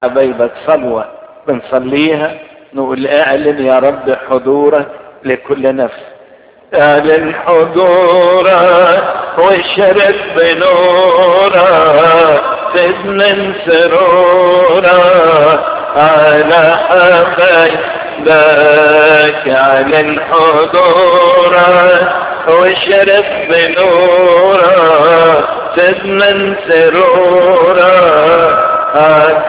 حبايبك صلوة بنصليها نقول اعلن يا رب حضورك لكل نفس اعلن حضورك واشرق بنورك زد من سرورك على حبايبك اعلن حضورك واشرق بنورك زد من سرورك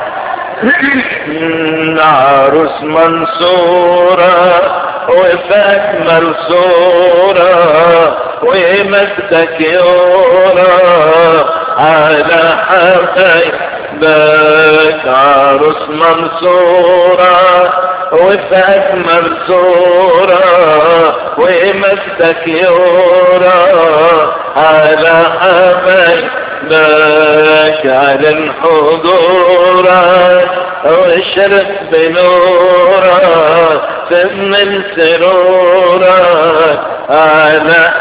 عروس منصورة وفاك مرصورة ومجدك يورى على حبايبك عروس منصورة وفاك مرصورة ومجدك يورى على حبايبك بك على حضورك واشرق بنورك ثم سرورك على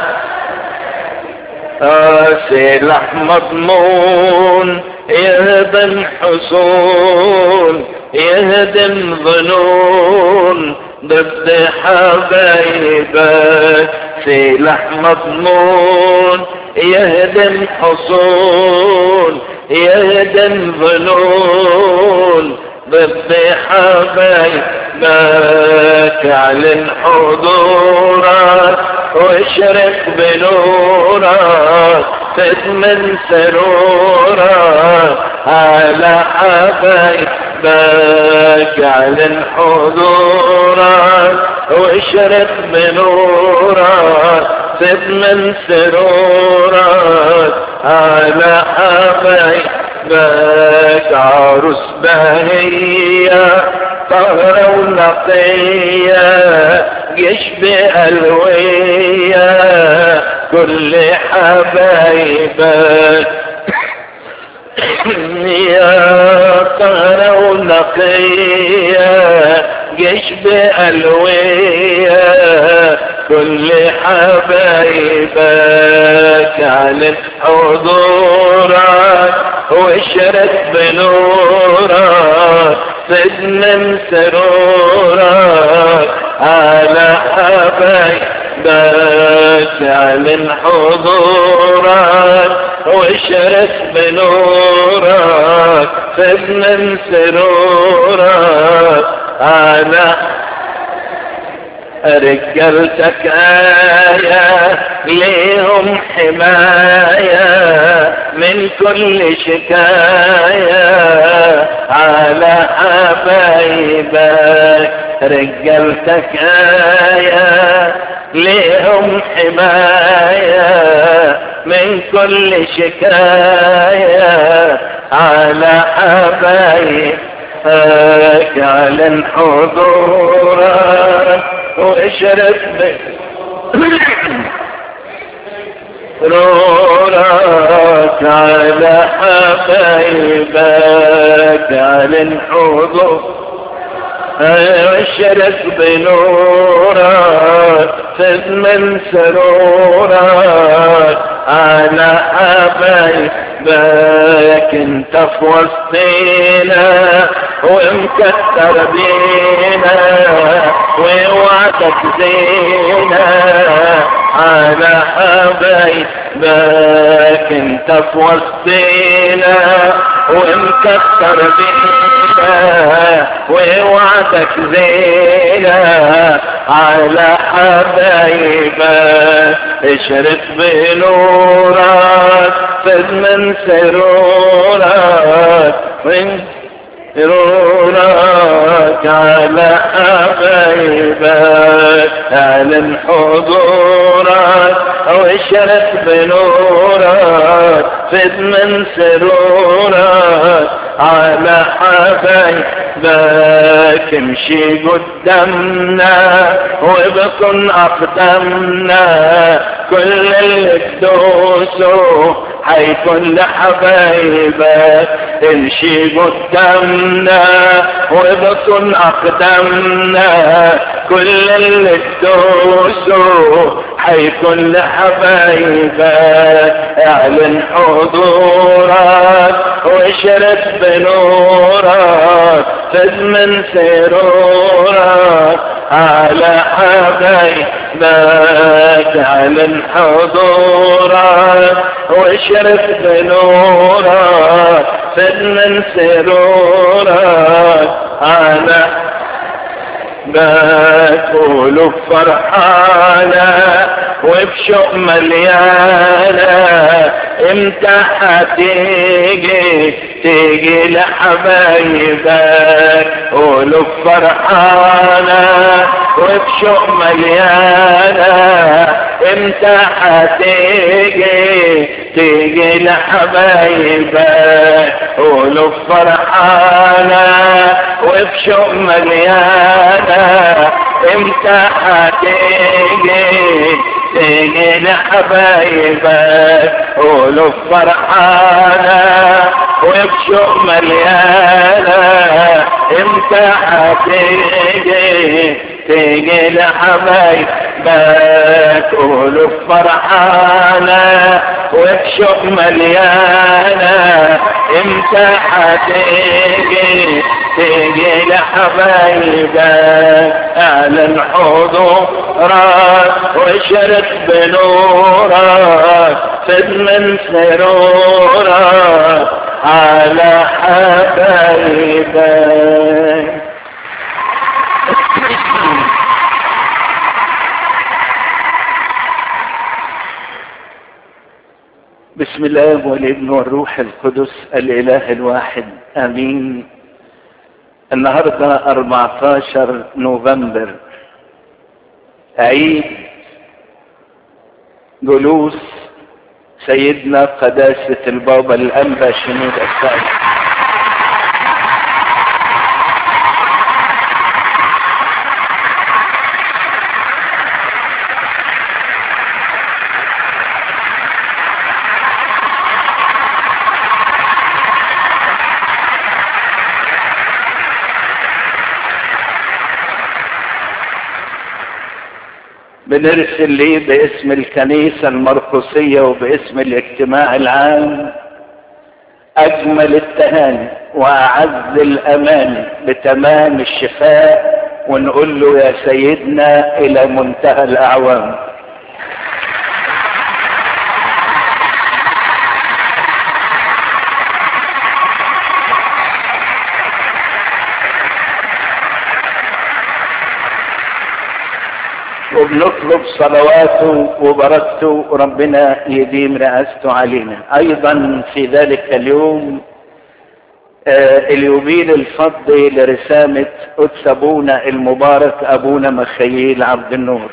سلاح مضمون يهدم حصون يهدم ظنون ضد حبايبك سلاح مضمون يهدم حصون يهدم ظنون ضد حبايبك اعلن حضورك واشرق بنورك تدمن سرورك على حبايبك اعلن حضورك واشرق بنورك تدمن سرورك على حبايبك عروس بهية طهرة ونقية يشبه ألوية كل حبايبك يا طهرة ونقية يشبه ألوية كل حبايبك على حضورك واشرك بنورك سجن سرورك على حبايبك على حضورك واشرك بنورك سجن سرورك على رجالتك آية ليهم حماية من كل شكاية على حبايبك رجالتك آية ليهم حماية من كل شكاية على حبايبك على حضورك واشرف نورك على حبايبك على الحضور واشرف بنورك من سرورك على حبايبك انت في وسطينا ومكتر بينا ووعدك زينا على حبايبك انت في وسطينا ومكتر بينا ووعدك زينا على حبايبك اشرق بنورك فد من سرورك من سرورك على حبايبك اعلن حضورك واشرق بنورك فد من سرورك على حبايبك امشي قدامنا وبكن اقدامنا كل اللي تدوسه حيكون لحبايبك امشي قدامنا وابطن اقدامنا كل اللي تدوسه حيكون لحبايبك اعلن حضورك واشرك بنورك فز من سرورك على حبايبك اعلن حضورك واشرك بنورك فز من سرورك على بقول فرحانة وبشوق مليانة امتى هتيجي تيجي لحبايبك قولوا فرحانة وبشوق مليانة امتى هتيجي تيجي لحبايبك قولوا فرحانة وبشوق مليانة امتى هتيجي تيجي لحبايبك قولوا فرحانة وبشوق مليانة امتى هتيجي تيجي لحبايبك قولوا فرحانة وبشوق مليانة امتى هتيجي تيجي لحبايبك اعلن حضورك واشرك بنورك فد من سرورك على حبايبك بسم الله والابن والروح القدس الاله الواحد امين النهارده 14 نوفمبر عيد جلوس سيدنا قداسة البابا الأنبا شنود السعيد بنرسل ليه باسم الكنيسة المرقسية وباسم الاجتماع العام أجمل التهاني وأعز الأمان بتمام الشفاء ونقول له يا سيدنا إلى منتهى الأعوام وبنطلب صلواته وبركته وربنا يديم رئاسته علينا ايضا في ذلك اليوم آه اليوبيل الفضي لرسامة قدس ابونا المبارك ابونا مخيل عبد النور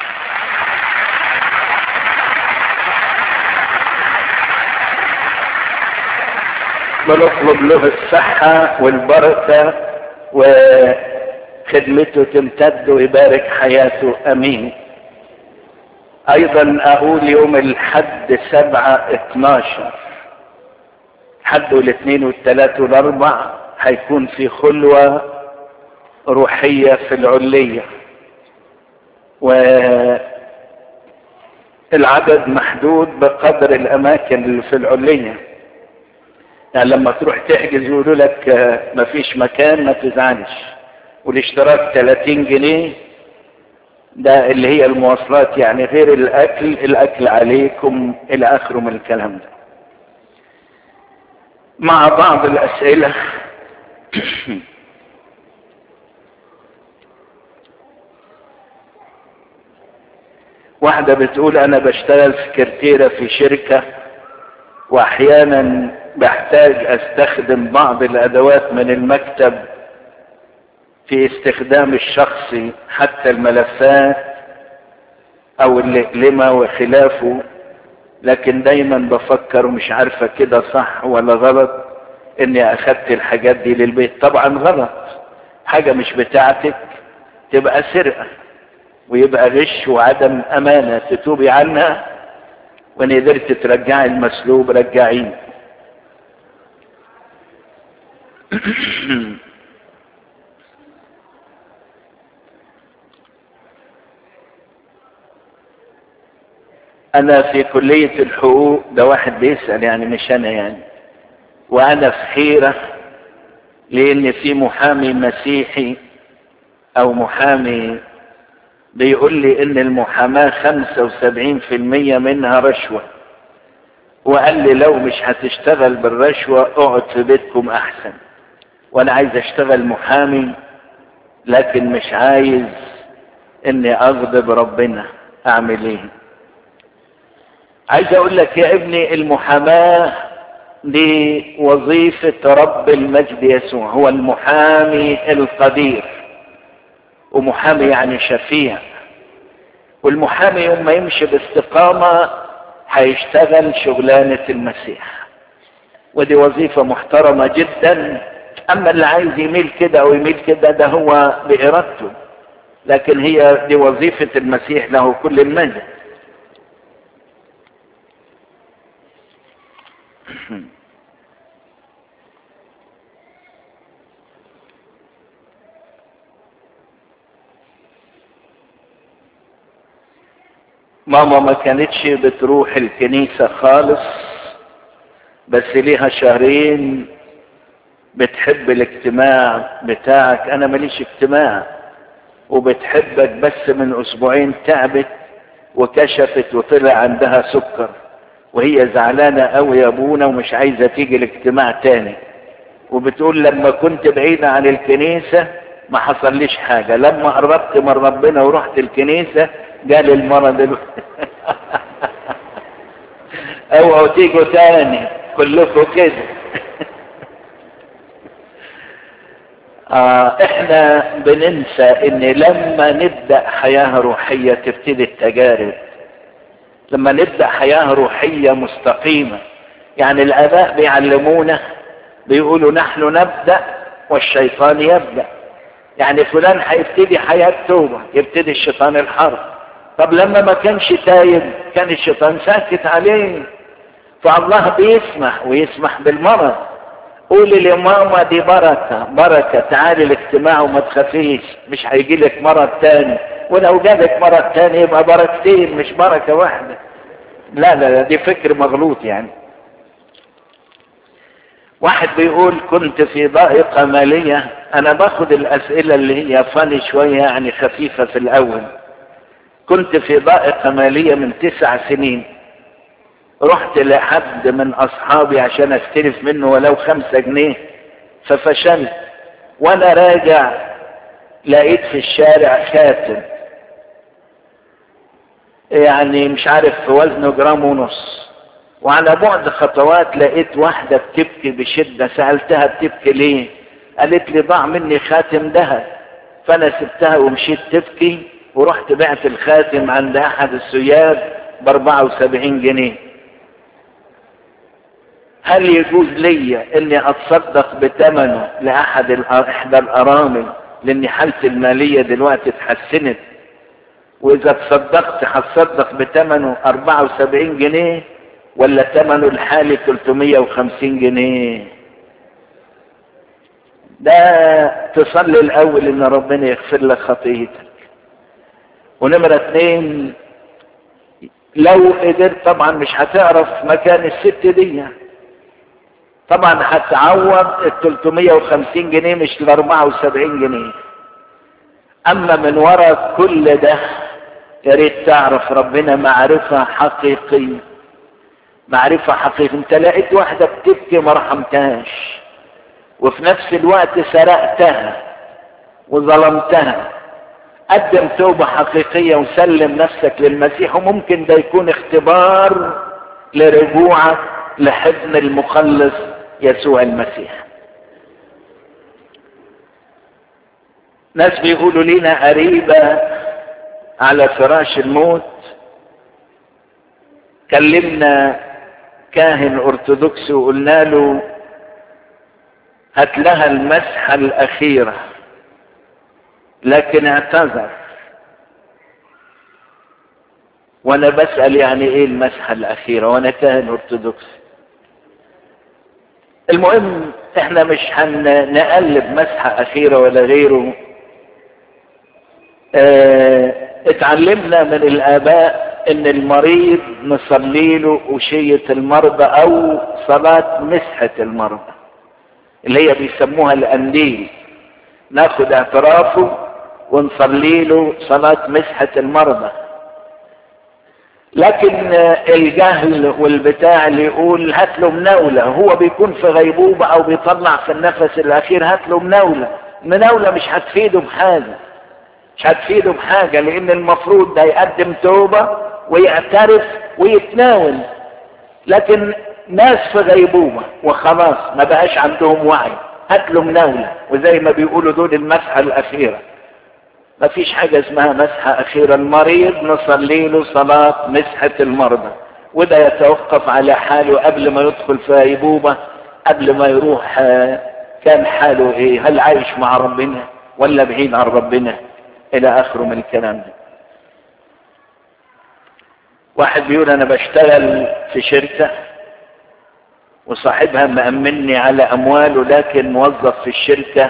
بنطلب له الصحة والبركة وخدمته تمتد ويبارك حياته امين ايضا اقول يوم الحد سبعة اتناشر حد والاثنين والثلاث والاربع هيكون في خلوة روحية في العلية والعدد محدود بقدر الاماكن اللي في العلية يعني لما تروح تحجز يقولوا لك مفيش مكان ما تزعلش والاشتراك 30 جنيه ده اللي هي المواصلات يعني غير الاكل الاكل عليكم الى اخره من الكلام ده مع بعض الاسئله واحده بتقول انا بشتغل سكرتيره في شركه واحيانا بحتاج استخدم بعض الادوات من المكتب في استخدام الشخصي حتى الملفات او الاقلمة وخلافه لكن دايما بفكر ومش عارفة كده صح ولا غلط اني اخدت الحاجات دي للبيت طبعا غلط حاجة مش بتاعتك تبقى سرقة ويبقى غش وعدم امانة تتوبي عنها وان قدرت ترجعي المسلوب رجعيه انا في كلية الحقوق ده واحد بيسأل يعني مش انا يعني وانا في حيرة لان في محامي مسيحي او محامي بيقول لي ان المحاماة خمسة وسبعين في المية منها رشوة وقال لي لو مش هتشتغل بالرشوة اقعد في بيتكم احسن وانا عايز اشتغل محامي لكن مش عايز اني اغضب ربنا اعمل ايه عايز اقول لك يا ابني المحاماة دي وظيفة رب المجد يسوع هو المحامي القدير ومحامي يعني شفيع والمحامي يوم ما يمشي باستقامة هيشتغل شغلانة المسيح ودي وظيفة محترمة جدا اما اللي عايز يميل كده او يميل كده ده هو بارادته لكن هي دي وظيفة المسيح له كل المجد ماما ما كانتش بتروح الكنيسة خالص بس ليها شهرين بتحب الاجتماع بتاعك انا ماليش اجتماع وبتحبك بس من اسبوعين تعبت وكشفت وطلع عندها سكر وهي زعلانة قوي يا ابونا ومش عايزة تيجي الاجتماع تاني وبتقول لما كنت بعيدة عن الكنيسة ما حصليش حاجة لما قربت من ربنا ورحت الكنيسة جالي المرض اوعوا تيجوا تاني كلكم كده آه احنا بننسى ان لما نبدأ حياة روحية تبتدي التجارب لما نبدأ حياة روحية مستقيمة يعني الآباء بيعلمونا بيقولوا نحن نبدأ والشيطان يبدأ يعني فلان هيبتدي حياة توبة يبتدي الشيطان الحرب طب لما ما كانش تايب كان الشيطان ساكت عليه فالله بيسمح ويسمح بالمرض قولي لماما دي بركة بركة تعالي الاجتماع وما تخافيش مش هيجي لك مرض تاني ولو جالك مرض تاني يبقى بركتين مش بركة واحدة لا لا لا دي فكر مغلوط يعني واحد بيقول كنت في ضائقة مالية انا باخد الاسئلة اللي هي فاني شوية يعني خفيفة في الاول كنت في ضائقة مالية من تسع سنين رحت لحد من اصحابي عشان استلف منه ولو خمسة جنيه ففشلت وانا راجع لقيت في الشارع خاتم يعني مش عارف في وزنه جرام ونص وعلى بعد خطوات لقيت واحدة بتبكي بشدة سألتها بتبكي ليه قالت لي ضاع مني خاتم ذهب فانا سبتها ومشيت تبكي ورحت بعت الخاتم عند احد السياد ب 74 جنيه هل يجوز لي اني اتصدق بثمنه لاحد احدى الارامل لان حالتي المالية دلوقتي اتحسنت واذا تصدقت هتصدق بثمنه 74 جنيه ولا ثمنه الحالي 350 جنيه ده تصلي الاول ان ربنا يغفر لك خطيئتك ونمرة اتنين لو قدرت طبعا مش هتعرف مكان الست دي طبعا هتعوض ال 350 جنيه مش ال 74 جنيه اما من وراء كل ده يا ريت تعرف ربنا معرفة حقيقية معرفة حقيقية انت لقيت واحدة بتبكي ما رحمتهاش وفي نفس الوقت سرقتها وظلمتها قدم توبة حقيقية وسلم نفسك للمسيح وممكن ده يكون اختبار لرجوعك لحضن المخلص يسوع المسيح ناس بيقولوا لنا قريبة على فراش الموت كلمنا كاهن ارثوذكسي وقلنا له هات لها المسحة الأخيرة لكن اعتذر وانا بسأل يعني ايه المسحة الاخيرة وانا كاهن ارثوذكسي المهم احنا مش هنقلب مسحة اخيرة ولا غيره اه اتعلمنا من الاباء ان المريض نصلي له وشية المرضى او صلاة مسحة المرضى اللي هي بيسموها الانديل ناخد اعترافه ونصلي له صلاة مسحة المرضى لكن الجهل والبتاع اللي يقول هات له مناولة هو بيكون في غيبوبة او بيطلع في النفس الاخير هات له مناولة مناولة مش هتفيده بحاجة مش هتفيده بحاجة لان المفروض ده يقدم توبة ويعترف ويتناول لكن ناس في غيبوبة وخلاص ما بقاش عندهم وعي هات له مناولة وزي ما بيقولوا دول المسحة الاخيرة ما فيش حاجة اسمها مسحة أخيرة المريض نصلي له صلاة مسحة المرضى وده يتوقف على حاله قبل ما يدخل في غيبوبة قبل ما يروح كان حاله ايه هل عايش مع ربنا ولا بعيد عن ربنا الى اخره من الكلام ده واحد بيقول انا بشتغل في شركة وصاحبها مأمني على امواله لكن موظف في الشركة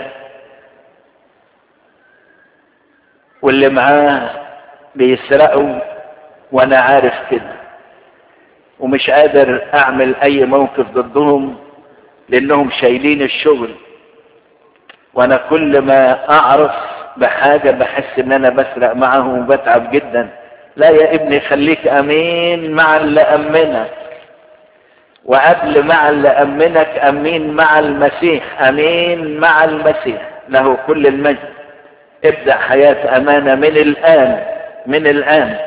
واللي معاه بيسرقوا وانا عارف كده ومش قادر اعمل اي موقف ضدهم لانهم شايلين الشغل وانا كل ما اعرف بحاجة بحس ان انا بسرق معاهم وبتعب جدا لا يا ابني خليك امين مع اللي امنك وقبل مع اللي امنك امين مع المسيح امين مع المسيح له كل المجد ابدأ حياة امانة من الان من الان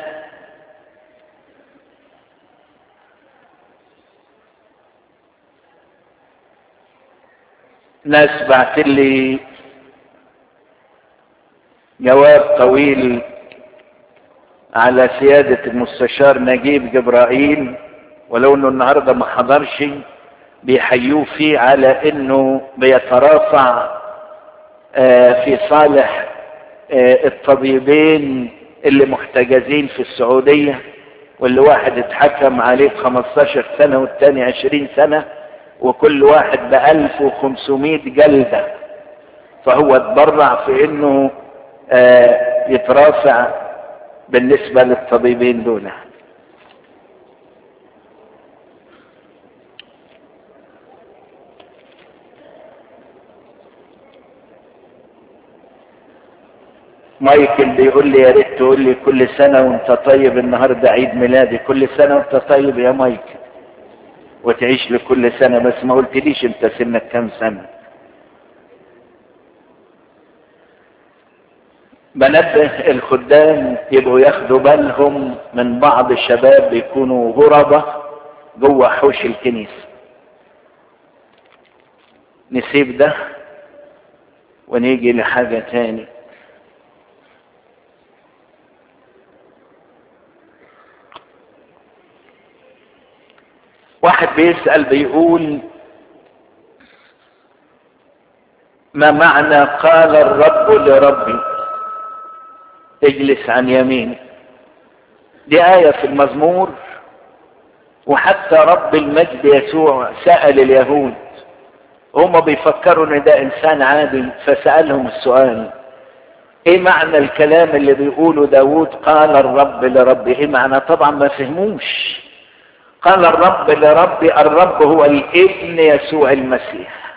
ناس بعت لي جواب طويل على سيادة المستشار نجيب جبرائيل ولو انه النهاردة ما حضرش بيحيوه فيه على انه بيترافع في صالح الطبيبين اللي محتجزين في السعودية واللي واحد اتحكم عليه ب 15 سنة والتاني 20 سنة وكل واحد ب 1500 جلدة فهو اتبرع في انه يترافع بالنسبة للطبيبين دول مايكل بيقول لي يا ريت تقول لي كل سنة وانت طيب النهاردة عيد ميلادي كل سنة وانت طيب يا مايكل وتعيش لكل سنة بس ما قلتليش انت سنك كام سنة بنبه الخدام يبقوا ياخدوا بالهم من بعض الشباب بيكونوا غربة جوه حوش الكنيسة نسيب ده ونيجي لحاجة تاني واحد بيسأل بيقول ما معنى قال الرب لربي اجلس عن يميني دي آية في المزمور وحتى رب المجد يسوع سأل اليهود هم بيفكروا ان ده انسان عادي فسألهم السؤال ايه معنى الكلام اللي بيقوله داود قال الرب لربي ايه معنى طبعا ما فهموش قال الرب لربي الرب هو الابن يسوع المسيح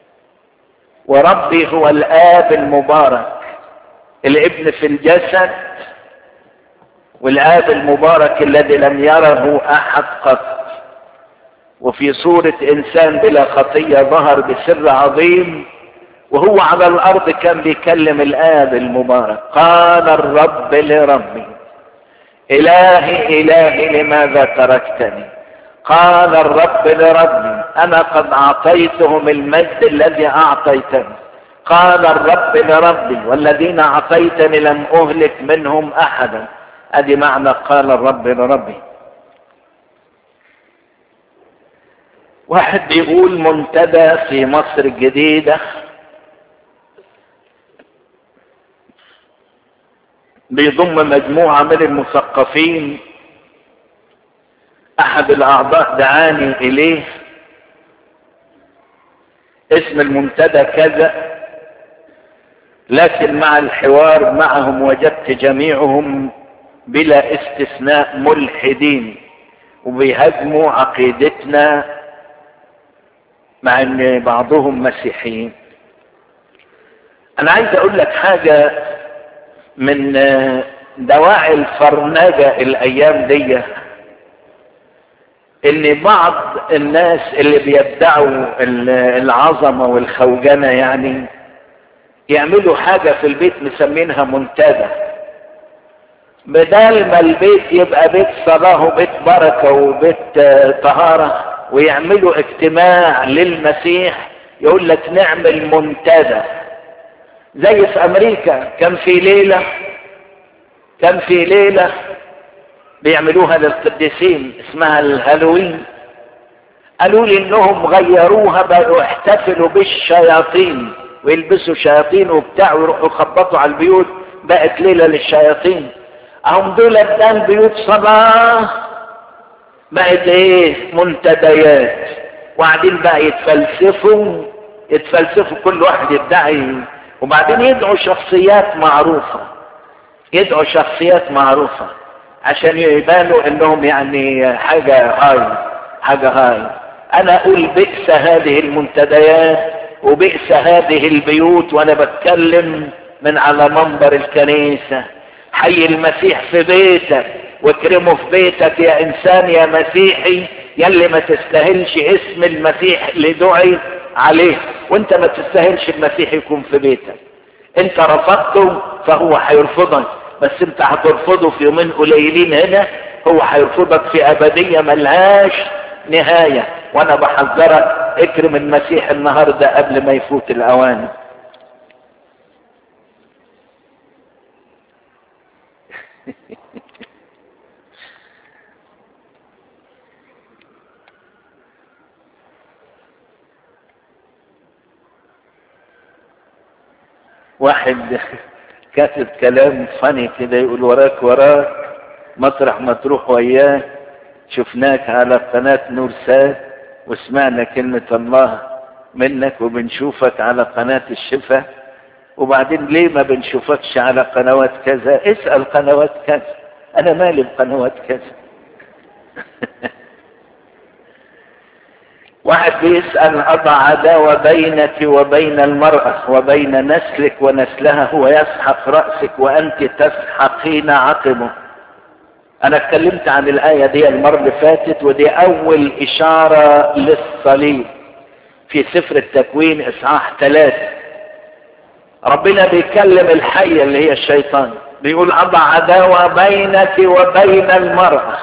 وربي هو الاب المبارك الابن في الجسد والاب المبارك الذي لم يره احد قط وفي صورة انسان بلا خطية ظهر بسر عظيم وهو على الارض كان بيكلم الاب المبارك قال الرب لربي الهي الهي لماذا تركتني قال الرب لربي انا قد اعطيتهم المجد الذي اعطيتني قال الرب لربي والذين اعطيتني لم اهلك منهم احدا ادي معنى قال الرب لربي واحد بيقول منتدى في مصر الجديدة بيضم مجموعة من المثقفين احد الاعضاء دعاني اليه اسم المنتدى كذا لكن مع الحوار معهم وجدت جميعهم بلا استثناء ملحدين وبيهاجموا عقيدتنا مع ان بعضهم مسيحيين انا عايز اقول لك حاجة من دواعي الفرنجة الايام دي ان بعض الناس اللي بيدعوا العظمة والخوجنة يعني يعملوا حاجة في البيت مسمينها منتدى بدل ما البيت يبقى بيت صلاة وبيت بركة وبيت طهارة ويعملوا اجتماع للمسيح يقول لك نعمل منتدى زي في امريكا كان في ليلة كان في ليلة بيعملوها للقديسين اسمها الهالوين قالوا لي انهم غيروها بقوا يحتفلوا بالشياطين ويلبسوا شياطين وبتاع ويروحوا يخبطوا على البيوت بقت ليلة للشياطين هم دول الان بيوت صلاة بقت ايه منتديات وبعدين بقى يتفلسفوا يتفلسفوا كل واحد يدعي وبعدين يدعوا شخصيات معروفة يدعوا شخصيات معروفة عشان يبانوا انهم يعني حاجة هاي حاجة هاي انا اقول بئس هذه المنتديات وبئس هذه البيوت وانا بتكلم من على منبر الكنيسة حي المسيح في بيتك واكرمه في بيتك يا انسان يا مسيحي يلي ما تستاهلش اسم المسيح اللي دعي عليه وانت ما تستاهلش المسيح يكون في بيتك انت رفضته فهو هيرفضك بس انت هترفضه في يومين قليلين هنا هو هيرفضك في ابدية ملهاش نهاية وانا بحذرك اكرم المسيح النهاردة قبل ما يفوت الاوان واحد كاتب كلام فني كده يقول وراك وراك مطرح ما تروح وياه شفناك على قناة نور ساد وسمعنا كلمة الله منك وبنشوفك على قناة الشفا وبعدين ليه ما بنشوفكش على قنوات كذا اسأل قنوات كذا انا مالي بقنوات كذا واحد بيسأل أضع عداوة بينك وبين المرأة وبين نسلك ونسلها هو يسحق رأسك وأنت تسحقين عقبه أنا اتكلمت عن الآية دي المرة اللي فاتت ودي أول إشارة للصليب في سفر التكوين إصحاح ثلاثة ربنا بيكلم الحية اللي هي الشيطان بيقول أضع عداوة بينك وبين المرأة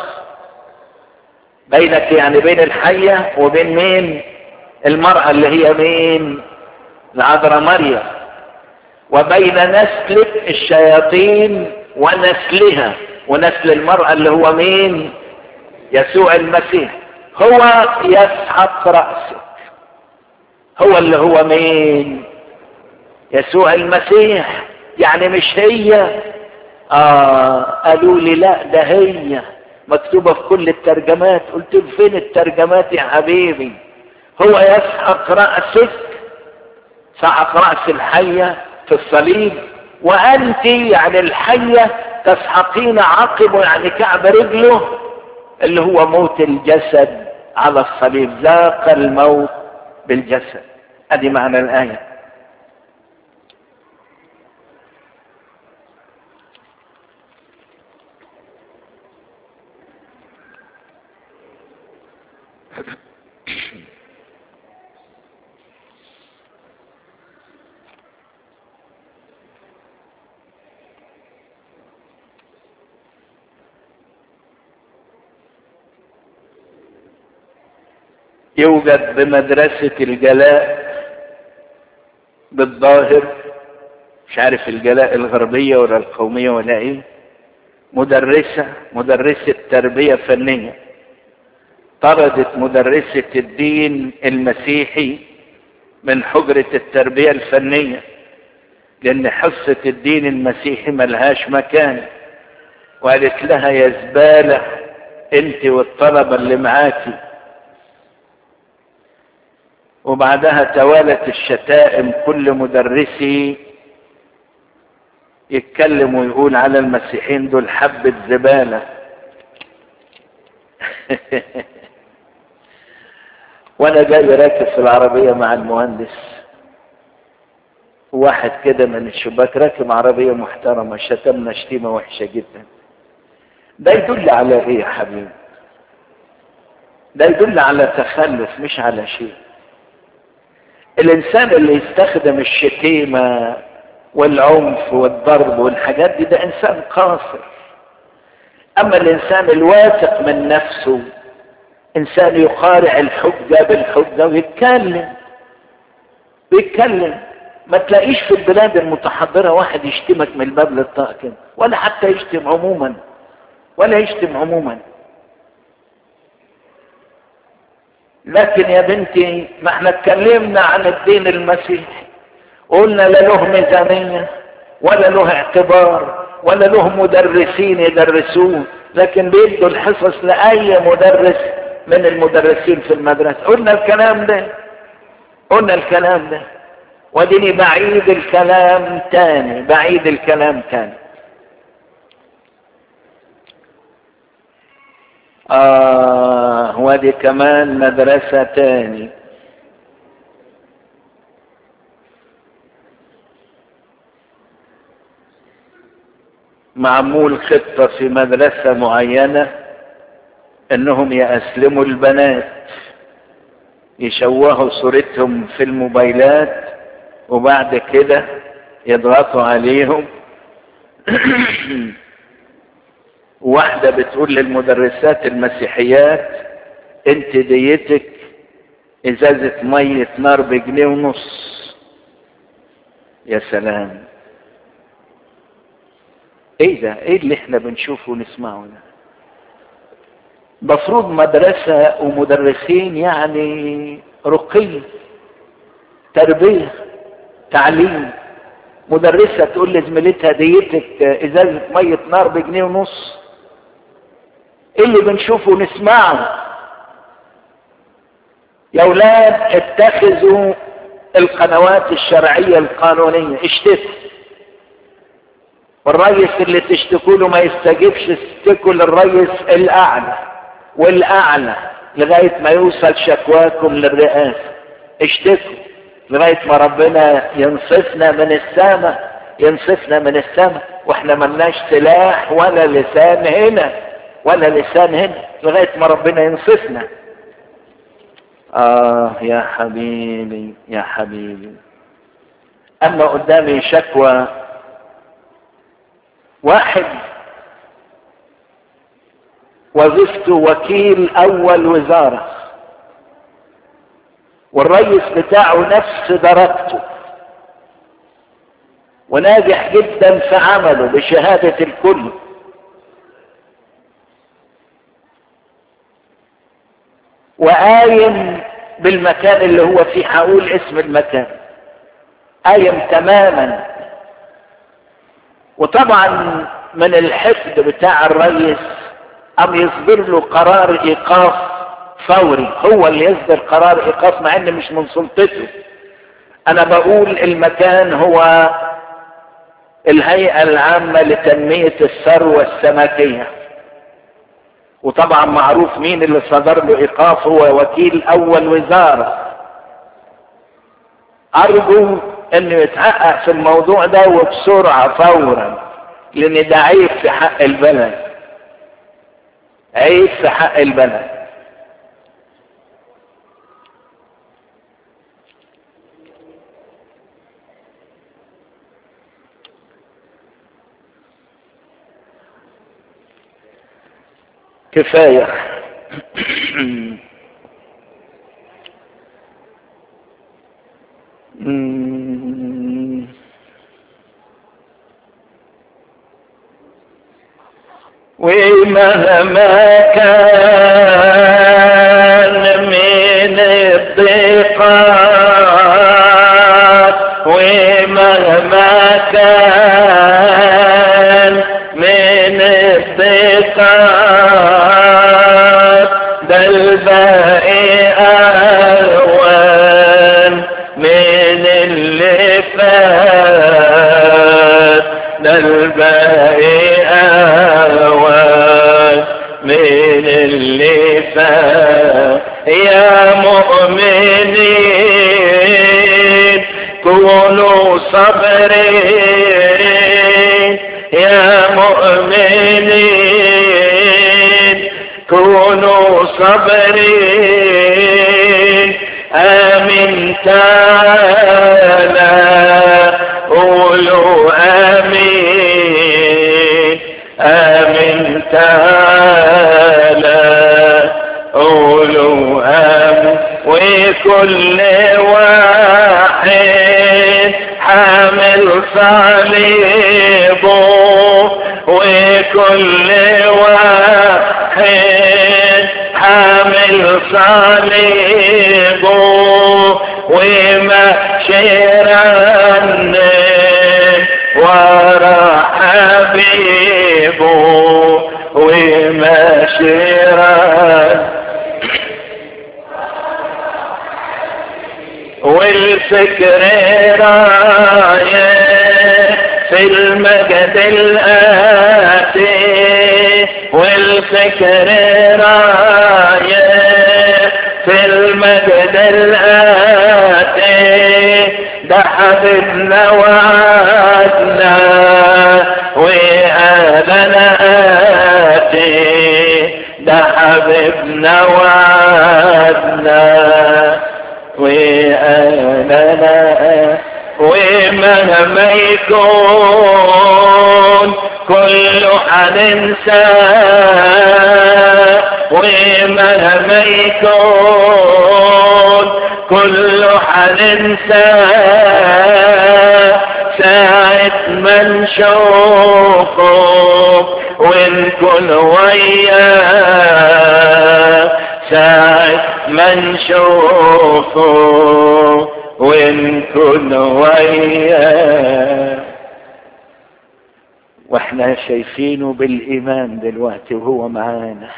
بينك يعني بين الحية وبين مين المرأة اللي هي مين العذراء مريم وبين نسلك الشياطين ونسلها ونسل المرأة اللي هو مين يسوع المسيح هو يسحق رأسك هو اللي هو مين يسوع المسيح يعني مش هي آه قالوا لي لا ده هي مكتوبة في كل الترجمات قلت له فين الترجمات يا حبيبي هو يسحق رأسك سحق رأس الحية في الصليب وأنت يعني الحية تسحقين عقبه يعني كعب رجله اللي هو موت الجسد على الصليب ذاق الموت بالجسد ادي معنى الآية يوجد بمدرسة الجلاء بالظاهر مش عارف الجلاء الغربية ولا القومية ولا ايه مدرسة مدرسة تربية فنية طردت مدرسة الدين المسيحي من حجرة التربية الفنية لأن حصة الدين المسيحي ملهاش مكان وقالت لها يا زبالة انت والطلبة اللي معاكي وبعدها توالت الشتائم كل مدرسي يتكلم ويقول على المسيحيين دول حبة زبالة وانا جاي راكب في العربية مع المهندس واحد كده من الشباك راكب عربية محترمة شتمنا شتيمة وحشة جدا ده يدل على ايه يا حبيبي ده يدل على تخلف مش على شيء الانسان اللي يستخدم الشتيمة والعنف والضرب والحاجات دي ده انسان قاصر اما الانسان الواثق من نفسه انسان يقارع الحجة بالحجة ويتكلم بيتكلم ما تلاقيش في البلاد المتحضرة واحد يشتمك من الباب للطاق كده ولا حتى يشتم عموما ولا يشتم عموما لكن يا بنتي ما احنا اتكلمنا عن الدين المسيحي قلنا لا له ميزانية ولا له اعتبار ولا له مدرسين يدرسوه لكن بيدوا الحصص لأي مدرس من المدرسين في المدرسة قلنا الكلام ده قلنا الكلام ده وديني بعيد الكلام تاني بعيد الكلام تاني آه ودي كمان مدرسة تاني معمول خطة في مدرسة معينة انهم يأسلموا البنات يشوهوا صورتهم في الموبايلات وبعد كده يضغطوا عليهم واحدة بتقول للمدرسات المسيحيات انت ديتك ازازة مية نار بجنيه ونص يا سلام ايه ده ايه اللي احنا بنشوفه ونسمعه ده مفروض مدرسة ومدرسين يعني رقي تربية تعليم مدرسة تقول لزميلتها ديتك ازازة مية نار بجنيه ونص ايه اللي بنشوفه ونسمعه يا اولاد اتخذوا القنوات الشرعية القانونية اشتكوا والريس اللي تشتكوا له ما يستجيبش اشتكوا للريس الاعلى والاعلى لغاية ما يوصل شكواكم للرئاسة اشتكوا لغاية ما ربنا ينصفنا من السماء ينصفنا من السماء واحنا ملناش سلاح ولا لسان هنا ولا لسان هنا لغاية ما ربنا ينصفنا آه يا حبيبي يا حبيبي أما قدامي شكوى واحد وظيفته وكيل أول وزارة والرئيس بتاعه نفس درجته وناجح جدا في عمله بشهادة الكل وقايم بالمكان اللي هو فيه هقول اسم المكان قايم تماما وطبعا من الحقد بتاع الرئيس ام يصدر له قرار ايقاف فوري هو اللي يصدر قرار ايقاف مع ان مش من سلطته انا بقول المكان هو الهيئة العامة لتنمية الثروة السمكية وطبعا معروف مين اللي صدر له ايقاف هو وكيل اول وزارة ارجو انه يتحقق في الموضوع ده وبسرعة فورا لان ده عيب في حق البلد عيب في حق البلد كفاية ومهما كان من الضيقات ومهما كان من الضيقات ده الباقي أهوان من اللي فات يا مؤمنين كونوا صبرين يا مؤمنين كونوا صبرين آمين تعالى قولوا آمين آمين تعالى قولوا آمين وكل واحد حامل صليبه وكل واحد حامل صليبه ومشيرن ورا حبيبه ومشيرن والفكر رايح في المجد الآتي والفكر رايح في المجد الآتي ده حبيبنا وعدنا وآلنا آتي ده حبيبنا وعدنا وآلنا ومهما يكون كله حننسى ومهما يكون كله حننسى ساعة ما نشوفه ونكون وياه ساعة ما نشوفه ونكون وياه واحنا شايفينه بالايمان دلوقتي وهو معانا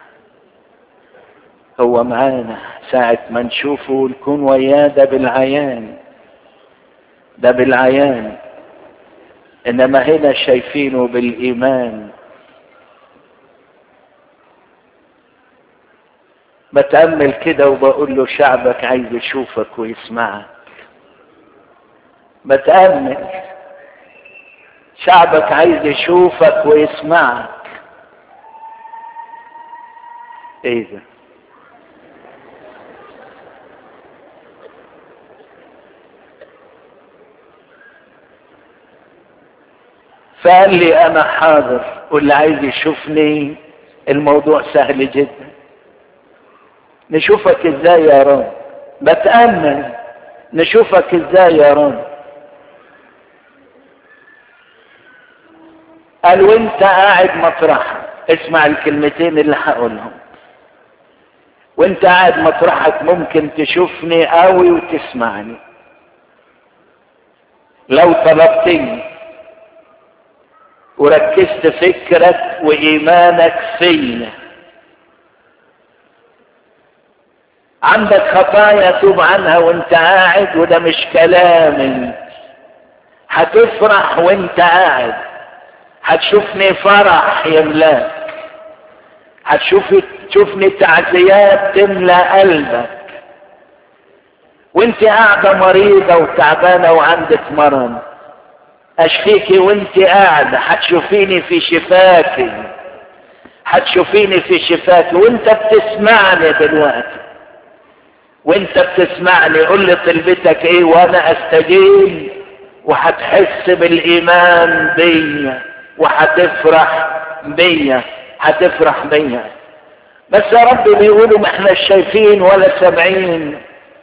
هو معانا ساعة ما نشوفه ونكون وياه ده بالعيان ده بالعيان انما هنا شايفينه بالايمان بتأمل كده وبقول له شعبك عايز يشوفك ويسمعك بتأمل شعبك عايز يشوفك ويسمعك ايه ده فقال لي انا حاضر واللي عايز يشوفني الموضوع سهل جدا نشوفك ازاي يا رب بتأمل نشوفك ازاي يا رب قال وانت قاعد مطرحك اسمع الكلمتين اللي هقولهم وانت قاعد مطرحك ممكن تشوفني قوي وتسمعني لو طلبتني وركزت فكرك وايمانك فيا عندك خطايا توب عنها وانت قاعد وده مش كلامي هتفرح وانت قاعد هتشوفني فرح يملاك هتشوف تشوفني تعزيات تملى قلبك وانت قاعده مريضه وتعبانه وعندك مرض اشفيكي وانت قاعده هتشوفيني في شفاكي هتشوفيني في شفاكي وانت بتسمعني دلوقتي وانت بتسمعني قول لي طلبتك ايه وانا استجيب وهتحس بالايمان بيا وهتفرح بيا هتفرح بيا بس يا رب بيقولوا ما احنا شايفين ولا سامعين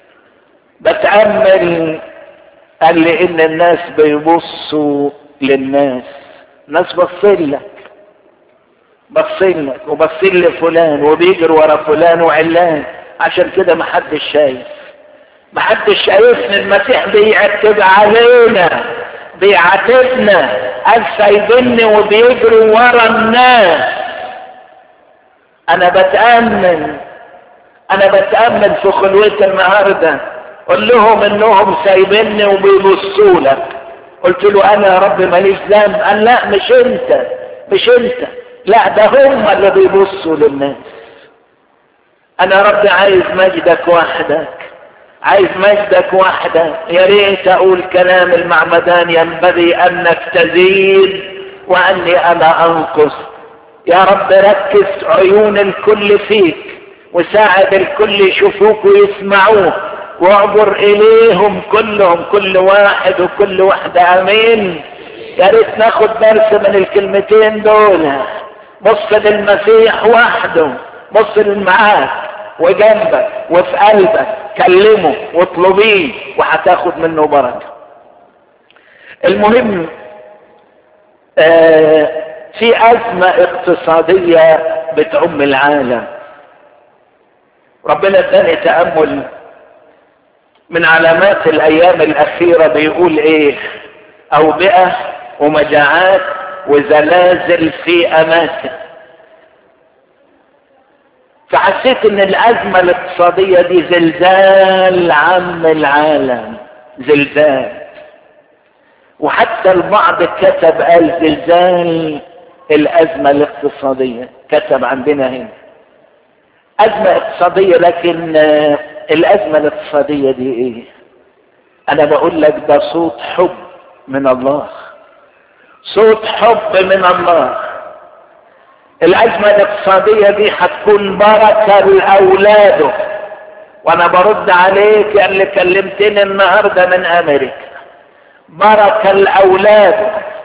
بتأمل قال لي ان الناس بيبصوا للناس ناس بصين لك بصين لك وبصين لفلان وبيجروا ورا فلان وعلان عشان كده محدش شايف محدش شايفنا المسيح بيعتب علينا بيعاتبنا قال سايبني وبيجروا ورا الناس انا بتأمل انا بتأمل في خلوتي النهارده قول لهم انهم سايبيني وبيبصوا لك قلت له انا يا رب ماليش ذنب قال لا مش انت مش انت لا ده هم اللي بيبصوا للناس انا يا رب عايز مجدك وحدك عايز مجدك وحدك يا ريت اقول كلام المعمدان ينبغي انك تزيد واني انا انقص يا رب ركز عيون الكل فيك وساعد الكل يشوفوك ويسمعوك واعبر اليهم كلهم كل واحد وكل واحدة امين يا ريت ناخد درس من الكلمتين دول بص للمسيح وحده بص معاك وجنبك وفي قلبك كلمه واطلبيه وهتاخد منه بركه المهم آه في ازمه اقتصاديه بتعم العالم ربنا اداني تامل من علامات الايام الاخيره بيقول ايه اوبئه ومجاعات وزلازل في اماكن فحسيت ان الازمه الاقتصاديه دي زلزال عم العالم زلزال وحتى البعض كتب قال زلزال الازمه الاقتصاديه كتب عندنا هنا ازمه اقتصاديه لكن الازمه الاقتصاديه دي ايه انا بقول لك ده صوت حب من الله صوت حب من الله الأزمة الاقتصادية دي هتكون بركة لأولاده وأنا برد عليك يا اللي كلمتني النهاردة من أمريكا بركة لأولاده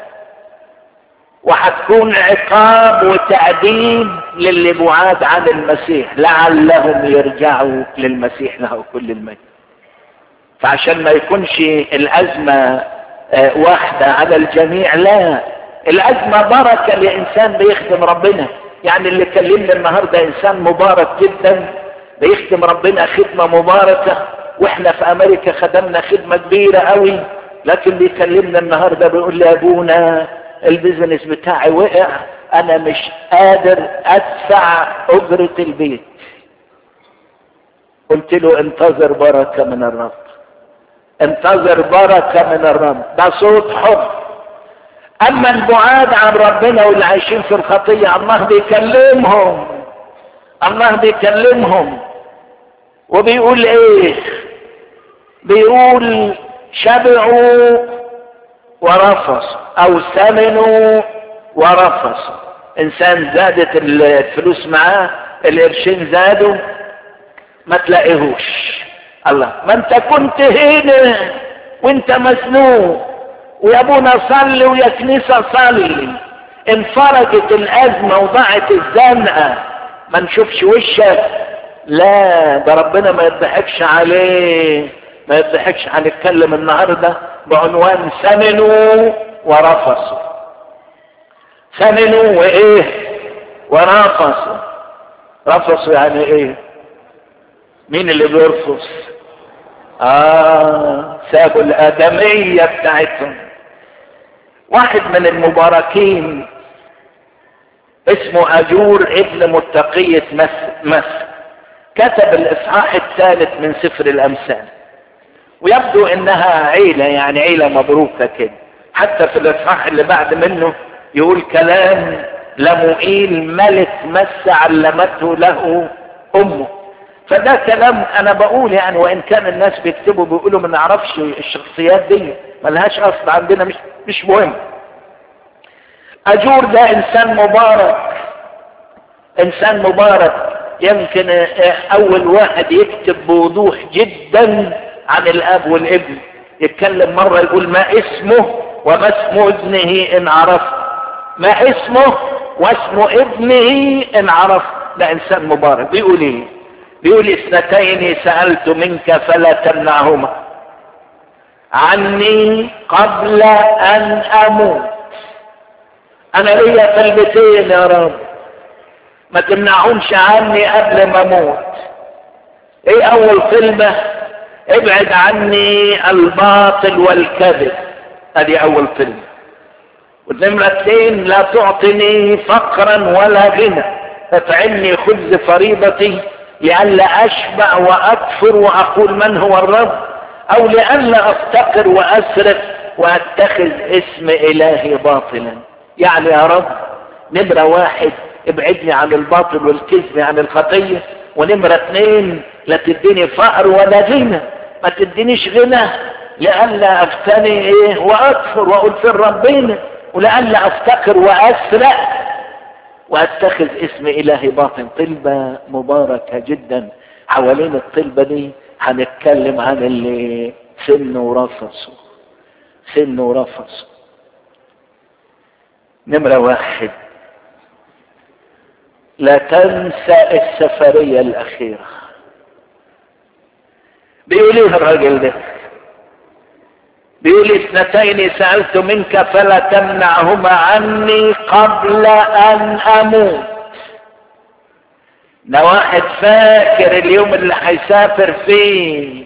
وهتكون عقاب وتأديب للي بعاد عن المسيح لعلهم يرجعوا للمسيح له كل المجد فعشان ما يكونش الأزمة واحدة على الجميع لا الأزمة بركة لإنسان بيخدم ربنا يعني اللي كلمنا النهاردة إنسان مبارك جدا بيخدم ربنا خدمة مباركة وإحنا في أمريكا خدمنا خدمة كبيرة قوي لكن بيكلمنا النهاردة بيقول لي أبونا البيزنس بتاعي وقع أنا مش قادر أدفع أجرة البيت قلت له انتظر بركة من الرب انتظر بركة من الرب ده صوت حب اما البعاد عن ربنا واللي عايشين في الخطية الله بيكلمهم الله بيكلمهم وبيقول ايه بيقول شبعوا ورفصوا او سمنوا ورفصوا انسان زادت الفلوس معاه القرشين زادوا ما تلاقيهوش الله ما انت كنت هنا وانت مزنوق ويا ابونا صلي ويا كنيسة صلي انفرجت الازمة وضاعت الزنقة ما نشوفش وشك لا ده ربنا ما يضحكش عليه ما يضحكش هنتكلم النهاردة بعنوان سمنوا ورفصوا سمنوا وايه ورفصوا رفصوا يعني ايه مين اللي بيرفص اه سابوا الادمية بتاعتهم واحد من المباركين اسمه اجور ابن متقية مصر كتب الاصحاح الثالث من سفر الامثال ويبدو انها عيلة يعني عيلة مبروكة كده حتى في الاصحاح اللي بعد منه يقول كلام لمؤيل ملك مس علمته له امه فده كلام انا بقول يعني وان كان الناس بيكتبوا بيقولوا ما نعرفش الشخصيات دي ملهاش اصل عندنا مش مش مهم اجور ده انسان مبارك انسان مبارك يمكن اول واحد يكتب بوضوح جدا عن الاب والابن يتكلم مرة يقول ما اسمه وما اسم ابنه ان عرفت ما اسمه واسم ابنه ان عرفت ده انسان مبارك بيقول ايه بيقول اثنتين سألت منك فلا تمنعهما عني قبل ان اموت انا ليا كلمتين يا رب ما تمنعهمش عني قبل ما اموت ايه اول كلمة ابعد عني الباطل والكذب ادي اول كلمة والنمرة اثنين لا تعطني فقرا ولا غنى فاطعمني خبز فريضتي لئلا اشبع واكفر واقول من هو الرب او لئلا افتقر واسرق واتخذ اسم الهي باطلا يعني يا رب نمرة واحد ابعدني عن الباطل والكذب عن الخطية ونمرة اثنين لا تديني فقر ولا غنى ما تدينيش غنى لئلا افتني ايه واكفر واقول في ربنا ولئلا افتقر واسرق واتخذ اسم الهي باطن طلبة مباركة جدا حوالين الطلبة دي هنتكلم عن اللي سن ورفصوا سن ورفصوا نمرة واحد لا تنسى السفرية الأخيرة بيقول ايه الراجل ده بيقول اثنتين سألت منك فلا تمنعهما عني قبل أن أموت ده واحد فاكر اليوم اللي هيسافر فيه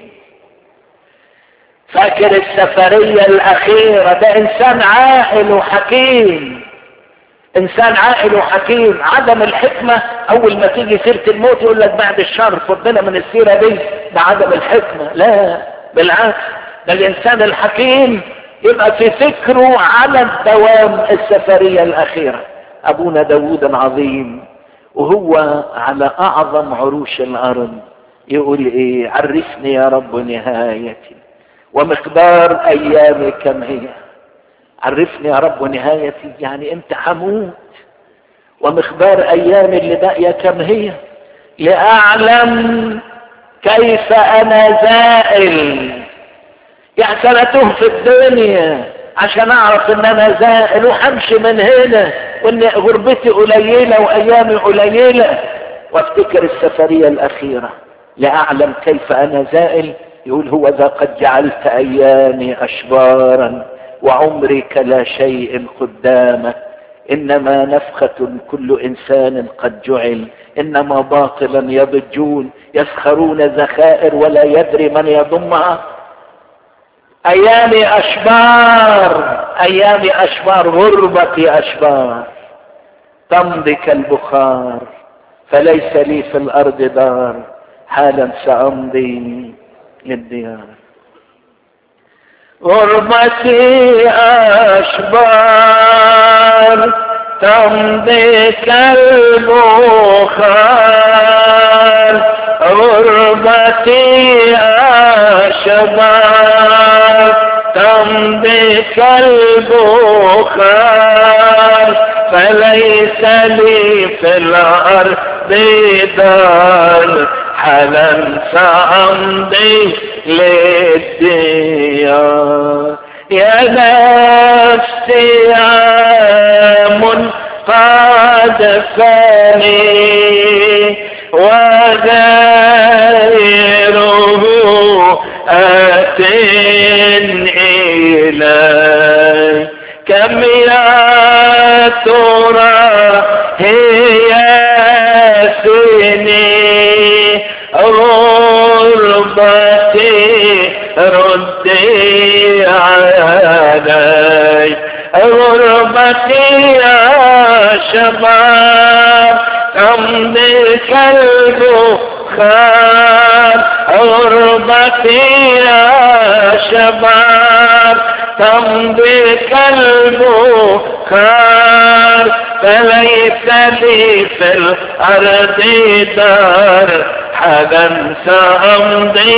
فاكر السفرية الأخيرة ده إنسان عاقل وحكيم إنسان عاقل وحكيم عدم الحكمة أول ما تيجي سيرة الموت يقول لك بعد الشر فضنا من السيرة دي ده عدم الحكمة لا بالعكس ده الإنسان الحكيم يبقى في فكره على الدوام السفرية الأخيرة أبونا داود العظيم وهو على أعظم عروش الأرض يقول إيه عرفني يا رب نهايتي ومقدار أيامي كم هي عرفني يا رب نهايتي يعني أنت حموت ومقدار أيامي اللي باقية كم هي لأعلم كيف أنا زائل يعني سنته في الدنيا عشان اعرف ان انا زائل وهمشي من هنا وان غربتي قليله وايامي قليله وافتكر السفريه الاخيره لاعلم كيف انا زائل يقول هو ذا قد جعلت ايامي اشبارا وعمري كلا شيء قدامك انما نفخه كل انسان قد جعل انما باطلا يضجون يسخرون ذخائر ولا يدري من يضمها ايامي اشبار ايامي اشبار غربتي اشبار تمضي كالبخار فليس لي في الارض دار حالا سامضي للديار غربتي اشبار تمضي كالبخار غربتي اشبار تمضي كالبخار فليس لي في الارض دار حالا سامضي للديار يا نفسي يا منقاد فاني وغيره آت إلي كم يا ترى هي سني غربتي ردي علي غربتي يا شباب تمضي الكلب خان غربتي يا شباب تمضي الكلب خان فليس لي في الأرض دار حدا سأمضي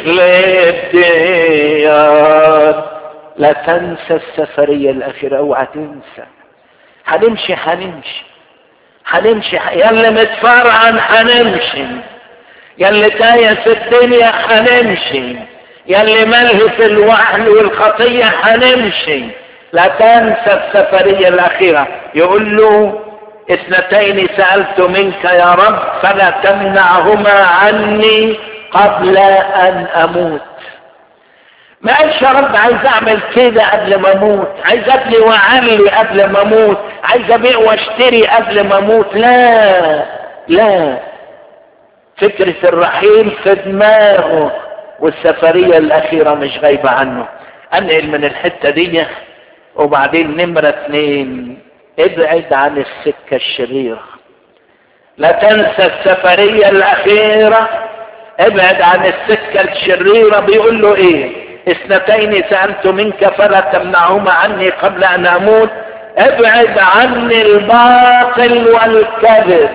للديار لا تنسى السفرية الأخيرة اوعى تنسى هنمشي هنمشي هنمشي يا اللي متفرعن هنمشي يا اللي تايه في الدنيا هنمشي يا اللي ملهي في الوحل والخطية هنمشي لا تنسى السفرية الأخيرة يقول له اثنتين سألت منك يا رب فلا تمنعهما عني قبل أن أموت ما قالش يا رب عايز اعمل كده قبل ما اموت عايز ابني واعلي قبل ما اموت عايز ابيع واشتري قبل ما اموت لا لا فكرة الرحيل في دماغه والسفرية الأخيرة مش غايبة عنه أنقل من الحتة دي وبعدين نمرة اتنين ابعد عن السكة الشريرة لا تنسى السفرية الأخيرة ابعد عن السكة الشريرة بيقول له ايه اثنتين سألت منك فلا تمنعهما عني قبل أن أموت ابعد عني الباطل والكذب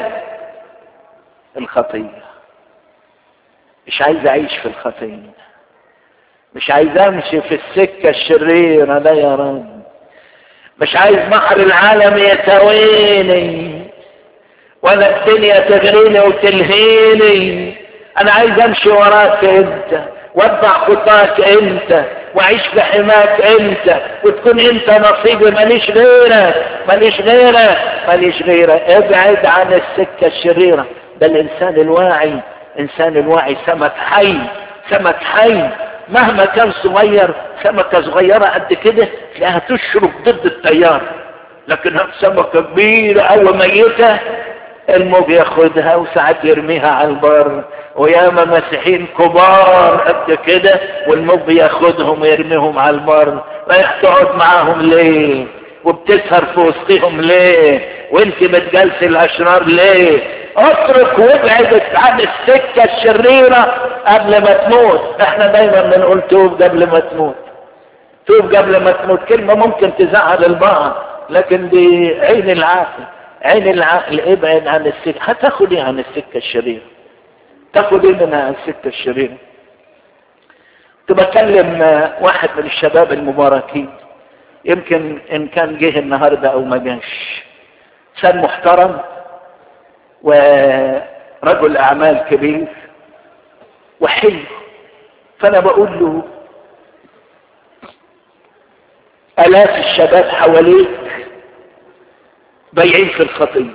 الخطية مش عايز أعيش في الخطية مش عايز أمشي في السكة الشريرة ده يا رب مش عايز بحر العالم يساويني ولا الدنيا تغريني وتلهيني انا عايز امشي وراك انت واتبع خطاك انت واعيش في حماك انت وتكون انت نصيبي ماليش غيرك ماليش غيرك ماليش غيرك ابعد عن السكه الشريره ده الانسان الواعي انسان الواعي سمك حي سمك حي مهما كان صغير سمكه صغيره قد كده تلاقيها تشرب ضد التيار لكن سمكه كبيره او ميته الموج ياخدها وساعات يرميها على البر وياما مسيحيين كبار قد كده والموج ياخدهم ويرميهم على البر رايح تقعد معاهم ليه وبتسهر في وسطهم ليه وانت بتجلس الاشرار ليه اترك وابعد عن السكة الشريرة قبل ما تموت احنا دايما بنقول توب قبل ما تموت توب قبل ما تموت كلمة ممكن تزعل البعض لكن دي عين العقل عين العقل ابعد عن السكة هتاخد ايه عن السكة الشريرة تاخد ايه منها عن السكة الشريرة كنت بكلم واحد من الشباب المباركين يمكن ان كان جه النهارده او ما جاش انسان محترم ورجل اعمال كبير وحلو فانا بقول له الاف الشباب حواليك بايعين في الخطيه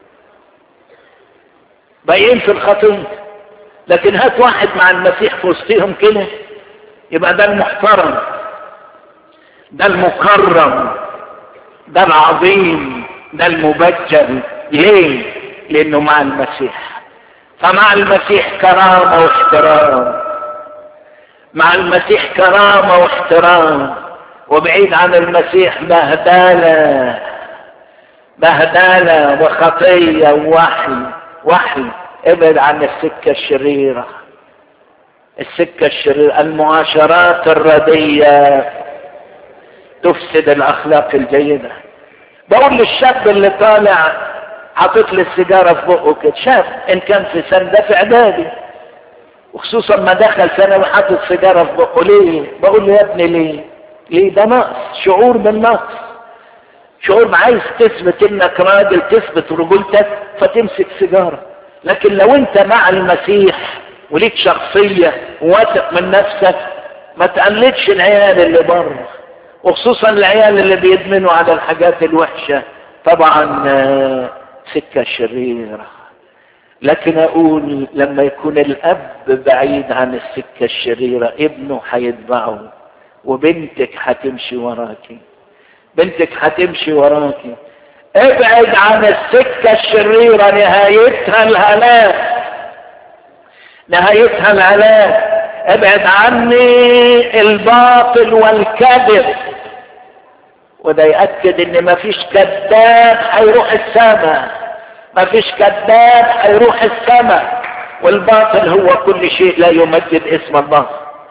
بايعين في الخطيه لكن هات واحد مع المسيح في وسطهم كده يبقى ده المحترم ده المكرم ده العظيم ده المبجل ليه لانه مع المسيح فمع المسيح كرامة واحترام مع المسيح كرامة واحترام وبعيد عن المسيح بهدالة بهدالة وخطية ووحي وحي ابعد عن السكة الشريرة السكة الشريرة المعاشرات الردية تفسد الاخلاق الجيدة بقول للشاب اللي طالع حاطط لي السيجارة في بقه كده شاب ان كان في سنة ده في اعدادي وخصوصا ما دخل ثانوي حاطط سيجارة في بقه ليه بقول له يا ابني ليه ليه ده نقص شعور بالنقص شعور عايز تثبت انك راجل تثبت رجولتك فتمسك سيجارة لكن لو انت مع المسيح وليك شخصية واثق من نفسك ما تقلدش العيال اللي بره وخصوصا العيال اللي بيدمنوا على الحاجات الوحشة طبعا سكة شريرة لكن اقول لما يكون الاب بعيد عن السكة الشريرة ابنه هيتبعه وبنتك هتمشي وراكي بنتك هتمشي وراكي ابعد عن السكة الشريرة نهايتها الهلاك نهايتها الهلاك ابعد عني الباطل والكذب وده يأكد ان مفيش كذاب هيروح السماء مفيش كذاب هيروح السماء والباطل هو كل شيء لا يمجد اسم الله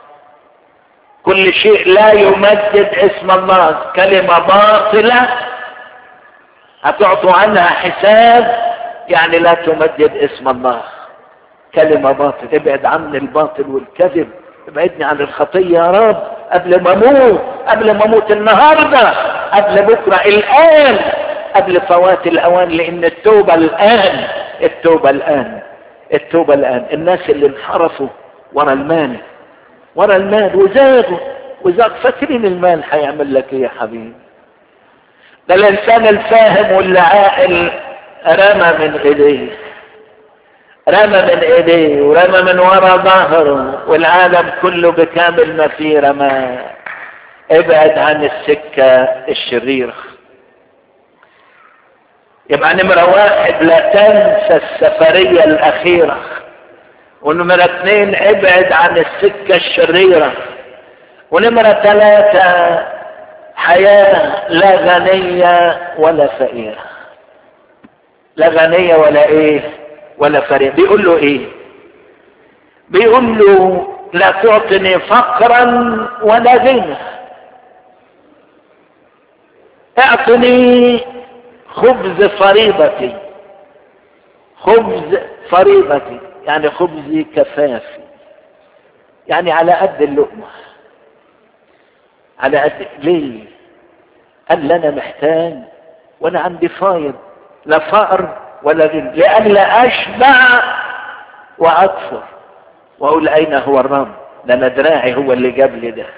كل شيء لا يمجد اسم الله كلمة باطلة هتعطوا عنها حساب يعني لا تمجد اسم الله كلمة باطل ابعد عني الباطل والكذب ابعدني عن الخطية يا رب قبل ما اموت قبل ما اموت النهاردة قبل بكرة الان قبل فوات الاوان لان التوبة الان التوبة الان التوبة الان الناس اللي انحرفوا ورا المال ورا المال وزادوا وزاد فاكرين المال هيعمل لك ايه يا حبيبي ده الانسان الفاهم واللي عاقل رمى من ايديه رمى من ايديه ورمى من ورا ظهره والعالم كله بكامل ما فيه رمى ابعد عن السكة الشريرة يبقى نمرة واحد لا تنسى السفرية الأخيرة ونمرة اثنين ابعد عن السكة الشريرة ونمرة ثلاثة حياة لا غنية ولا فقيرة لا غنية ولا ايه ولا فريق بيقول له ايه بيقول له لا تعطني فقرا ولا غنى اعطني خبز فريضتي خبز فريضتي يعني خبزي كفافي يعني على قد اللقمة على قد ليه قال لي انا محتاج وانا عندي فايض لا فقر ولا غنى لئلا اشبع واكفر واقول اين هو الرب ده انا دراعي هو اللي جاب لي ده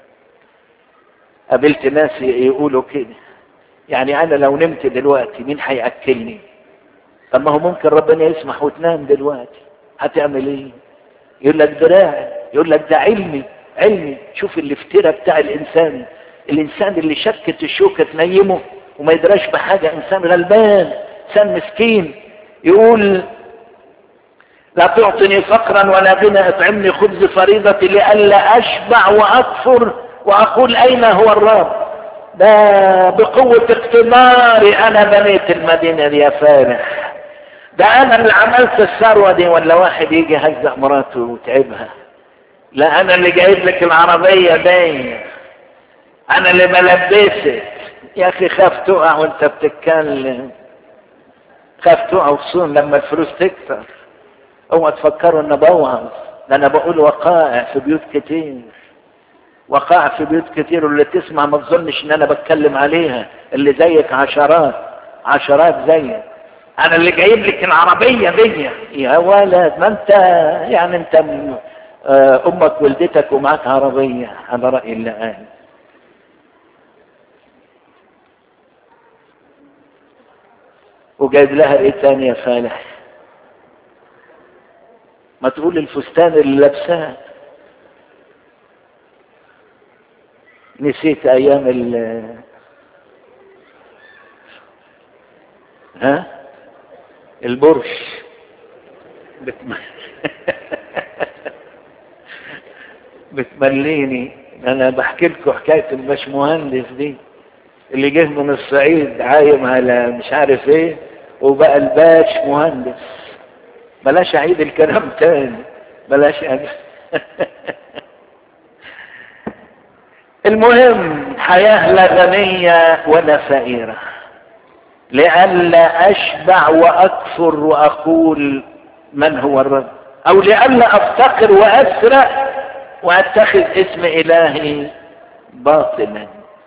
قابلت ناس يقولوا كده يعني انا لو نمت دلوقتي مين هياكلني طب ما هو ممكن ربنا يسمح وتنام دلوقتي هتعمل ايه يقول لك دراعي يقول لك ده علمي علمي شوف الافتراء بتاع الانسان الانسان اللي شكت الشوكة تنيمه وما يدراش بحاجة انسان غلبان انسان مسكين يقول لا تعطني فقرا ولا غنى اطعمني خبز فريضتي لئلا اشبع واكفر واقول اين هو الرب ده بقوة اقتداري انا بنيت المدينة دي يا فارح ده انا اللي عملت الثروة دي ولا واحد يجي يهزق مراته وتعبها لا انا اللي جايب لك العربية دي انا اللي بلبسك يا اخي خاف تقع وانت بتتكلم خاف تقع خصوصا لما الفلوس تكتر اوعى تفكروا ان بوعظ ده انا بقول وقائع في بيوت كتير وقائع في بيوت كتير واللي تسمع ما تظنش ان انا بتكلم عليها اللي زيك عشرات عشرات زيك انا اللي جايب لك العربيه دي يا ولد ما انت يعني انت امك ولدتك ومعاك عربيه على راي اللي قال وجايب لها ايه تاني يا صالح ما تقول الفستان اللي لابساه نسيت ايام ال ها البرش بتم... بتمليني انا بحكي لكم حكايه الباشمهندس دي اللي جه من الصعيد عايم على مش عارف ايه وبقى الباش مهندس بلاش اعيد الكلام تاني بلاش أعيد. المهم حياة لا غنية ولا فقيرة لئلا أشبع وأكفر وأقول من هو الرب أو لئلا أفتقر وأسرع وأتخذ اسم إلهي باطلا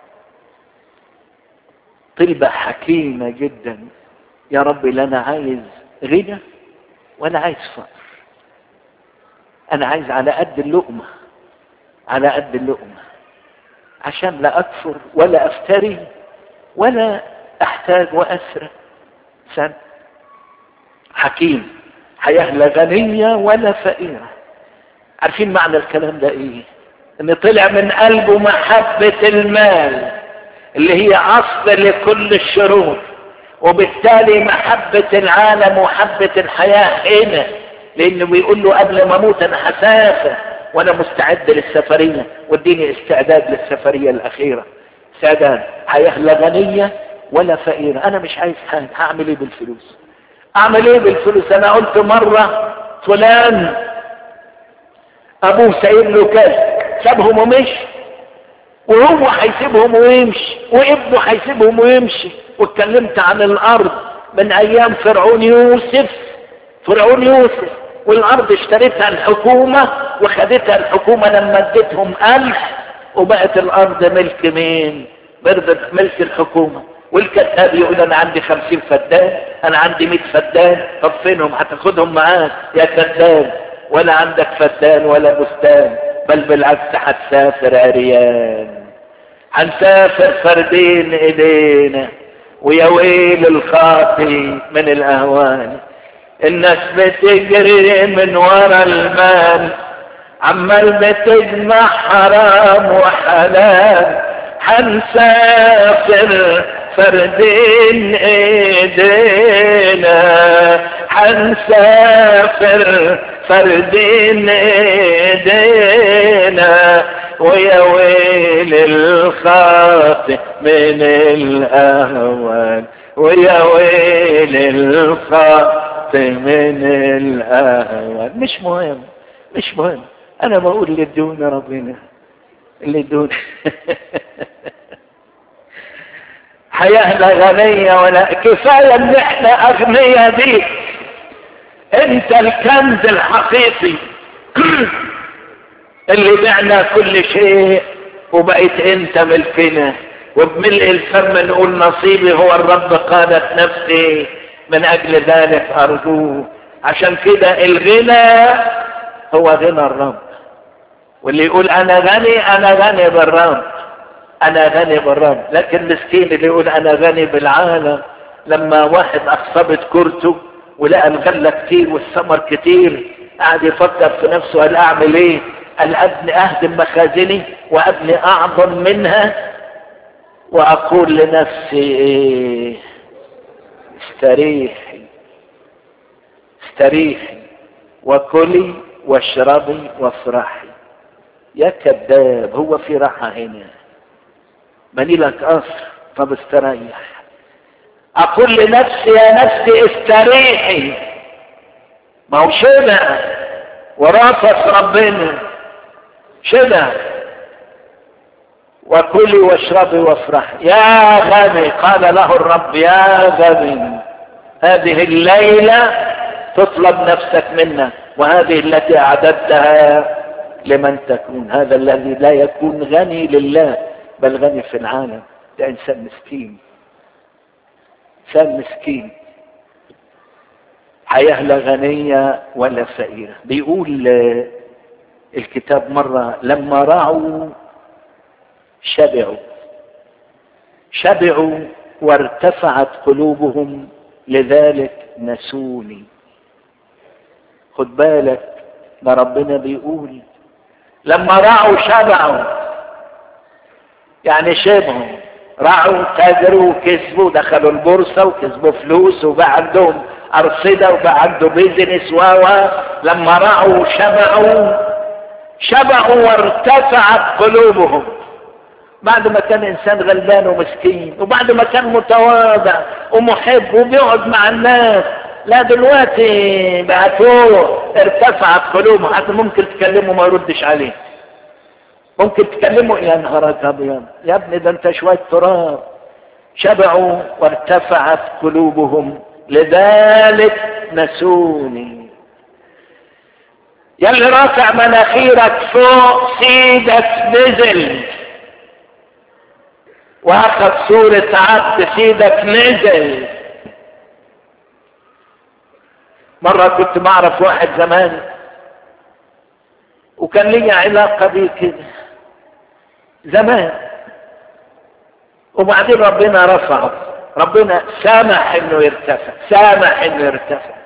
طلبة حكيمة جدا يا رب لا أنا عايز غنى ولا عايز فقر أنا عايز على قد اللقمة على قد اللقمة عشان لا أكفر ولا أفتري ولا أحتاج وأسرع سن حكيم حياة لا غنية ولا فقيرة عارفين معنى الكلام ده ايه ان طلع من قلبه محبة المال اللي هي اصل لكل الشرور وبالتالي محبة العالم ومحبة الحياة هنا لانه بيقول له قبل ما اموت انا هسافر وانا مستعد للسفرية واديني استعداد للسفرية الاخيرة استعداد حياة لا غنية ولا فقيرة انا مش عايز حاجة هعمل ايه بالفلوس اعمل ايه بالفلوس انا قلت مرة فلان ابوه سايب له كذا سابهم ومشي وهو هيسيبهم ويمشي وابنه هيسيبهم ويمشي واتكلمت عن الارض من ايام فرعون يوسف فرعون يوسف والارض اشتريتها الحكومة وخدتها الحكومة لما اديتهم قلح وبقت الارض ملك مين برضه ملك الحكومة والكتاب يقول انا عندي خمسين فدان انا عندي مئة فدان طب فينهم هتاخدهم معاك يا كذاب ولا عندك فدان ولا بستان بل بالعكس هتسافر عريان هنسافر فردين ايدينا ويا ويل الخاطي من الاهوال الناس بتجري من ورا المال عمال بتجمع حرام وحلال هنسافر فردين ايدينا هنسافر فردين ايدينا ويا ويل الخاطئ من الاهوال ويا ويل الخاطئ من الاهوال مش مهم مش مهم انا بقول اللي ادونا ربنا اللي ادونا حياة لا غنية ولا كفاية ان احنا اغنياء بيك انت الكنز الحقيقي اللي بعنا كل شيء وبقيت انت ملكنا وبملء الفم نقول نصيبي هو الرب قادت نفسي من اجل ذلك ارجوه عشان كده الغنى هو غنى الرب واللي يقول انا غني انا غني بالرب انا غني بالرب لكن مسكين اللي يقول انا غني بالعالم لما واحد اخصبت كرته ولقى الغله كتير والثمر كتير قاعد يفكر في نفسه قال اعمل ايه قال ابني اهدم مخازني وابني اعظم منها واقول لنفسي ايه استريحي استريحي وكلي واشربي وافرحي يا كذاب هو في راحة هنا ماني لك قصر طب استريح اقول لنفسي يا نفسي استريحي ما هو شبع ورافق ربنا شبع وكلي واشربي وافرحي يا غني قال له الرب يا غني هذه الليلة تطلب نفسك منا وهذه التي أعددتها لمن تكون هذا الذي لا يكون غني لله بل غني في العالم ده إنسان مسكين إنسان مسكين حياة لا غنية ولا فقيرة بيقول الكتاب مرة لما رعوا شبعوا شبعوا وارتفعت قلوبهم لذلك نسوني خد بالك ده ربنا بيقول لما رعوا شبعوا يعني شبعوا رعوا تاجروا وكسبوا دخلوا البورصة وكسبوا فلوس وبقى عندهم أرصدة وبقى عنده بيزنس و لما رعوا شبعوا شبعوا وارتفعت قلوبهم بعد ما كان انسان غلبان ومسكين وبعد ما كان متواضع ومحب وبيقعد مع الناس لا دلوقتي بقى فوق ارتفعت قلوبه حتى ممكن تكلمه ما يردش عليه ممكن تكلمه يا نهارك ابيض يا ابني ده انت شويه تراب شبعوا وارتفعت قلوبهم لذلك نسوني يا اللي رافع مناخيرك فوق سيدك نزل واخذ صورة عبد سيدك نزل مرة كنت بعرف واحد زمان وكان لي علاقة بيه كده زمان وبعدين ربنا رفعه ربنا سامح انه يرتفع سامح انه يرتفع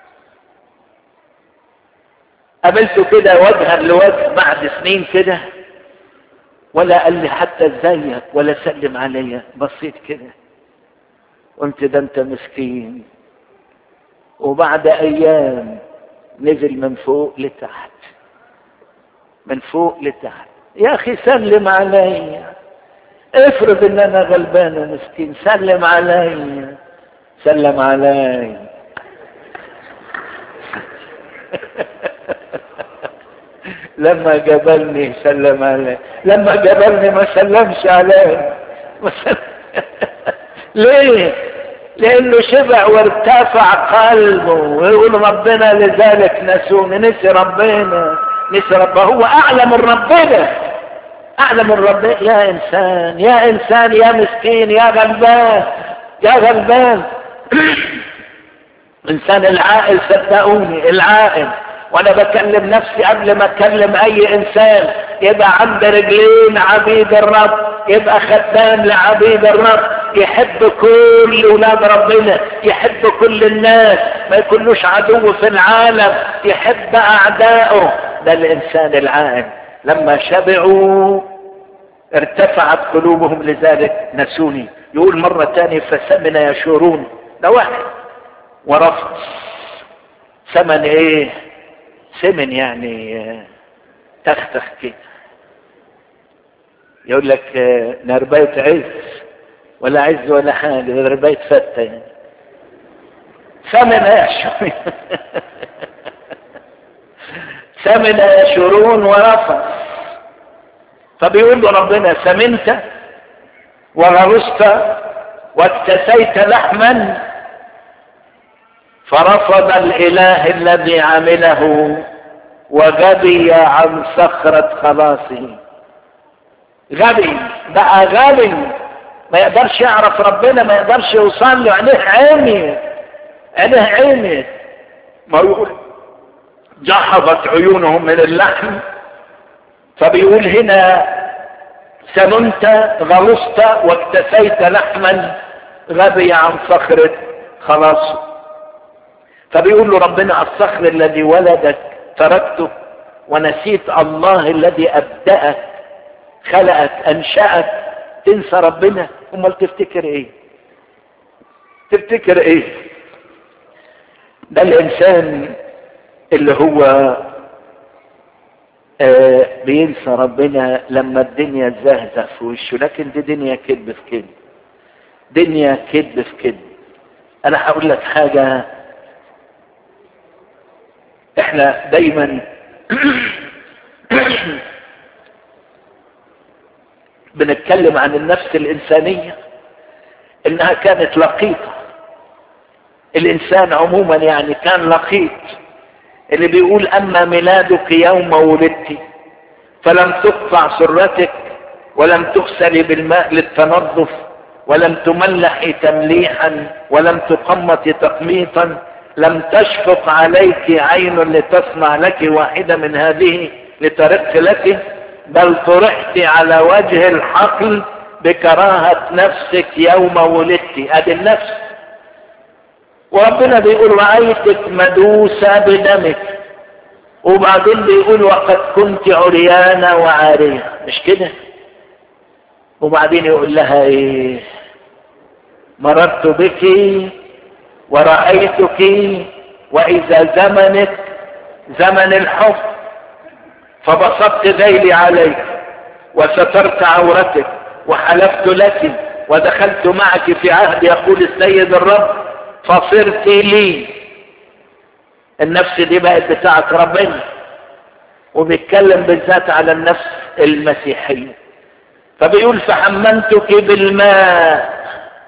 قابلته كده وجها لوجه بعد سنين كده ولا قال لي حتى ازيك ولا سلم عليا بصيت كده قلت ده انت مسكين وبعد ايام نزل من فوق لتحت من فوق لتحت يا اخي سلم عليا افرض ان انا غلبان ومسكين سلم عليا سلم عليا لما جبلني سلم عليه لما جبلني ما سلمش عليه ما سلم. ليه لانه شبع وارتفع قلبه ويقول ربنا لذلك نسوني نسي ربنا نسي ربنا هو اعلى من ربنا اعلى من ربنا يا انسان يا انسان يا مسكين يا غلبان يا غلبان انسان العاقل صدقوني العاقل وانا بكلم نفسي قبل ما اكلم اي انسان يبقى عند رجلين عبيد الرب يبقى خدام لعبيد الرب يحب كل ولاد ربنا يحب كل الناس ما يكونوش عدو في العالم يحب اعدائه ده الانسان العاقل لما شبعوا ارتفعت قلوبهم لذلك نسوني يقول مرة تانية فسمن يشورون ده واحد ورفض ثمن ايه سمن يعني تختخ كده يقول لك نربية عز ولا عز ولا حاجة نربية فتة يعني ثمن يا سمن يشرون ورفض فبيقول له ربنا سمنت وغرست واكتسيت لحما فرفض الاله الذي عمله وغبي عن صخرة خلاصه غبي بقى غبي ما يقدرش يعرف ربنا ما يقدرش يوصل له عينيه عيني عينيه عيني ما يقول جحظت عيونهم من اللحم فبيقول هنا سمنت غلصت واكتسيت لحما غبي عن صخرة خلاصه فبيقول له ربنا الصخر الذي ولدك تركته ونسيت الله الذي ابدأك خلقك انشأك تنسى ربنا امال تفتكر ايه تفتكر ايه ده الانسان اللي هو آه بينسى ربنا لما الدنيا تزهزه في وشه لكن دي دنيا كذب في كذب دنيا كذب في كذب انا هقول لك حاجه احنا دايما بنتكلم عن النفس الانسانيه انها كانت لقيطه الانسان عموما يعني كان لقيط اللي بيقول اما ميلادك يوم ولدت فلم تقطع سرتك ولم تغسلي بالماء للتنظف ولم تملحي تمليحا ولم تقمطي تقميطا لم تشفق عليك عين لتصنع لك واحدة من هذه لترق لك بل طرحت على وجه الحقل بكراهة نفسك يوم ولدت ادي النفس وربنا بيقول رأيتك مدوسة بدمك وبعدين بيقول وقد كنت عريانة وعارية مش كده وبعدين يقول لها ايه مررت بك ورأيتك وإذا زمنك زمن الحب فبسطت ذيلي عليك وسترت عورتك وحلفت لك ودخلت معك في عهد يقول السيد الرب فصرت لي النفس دي بقت بتاعت ربنا وبيتكلم بالذات على النفس المسيحية فبيقول فحممتك بالماء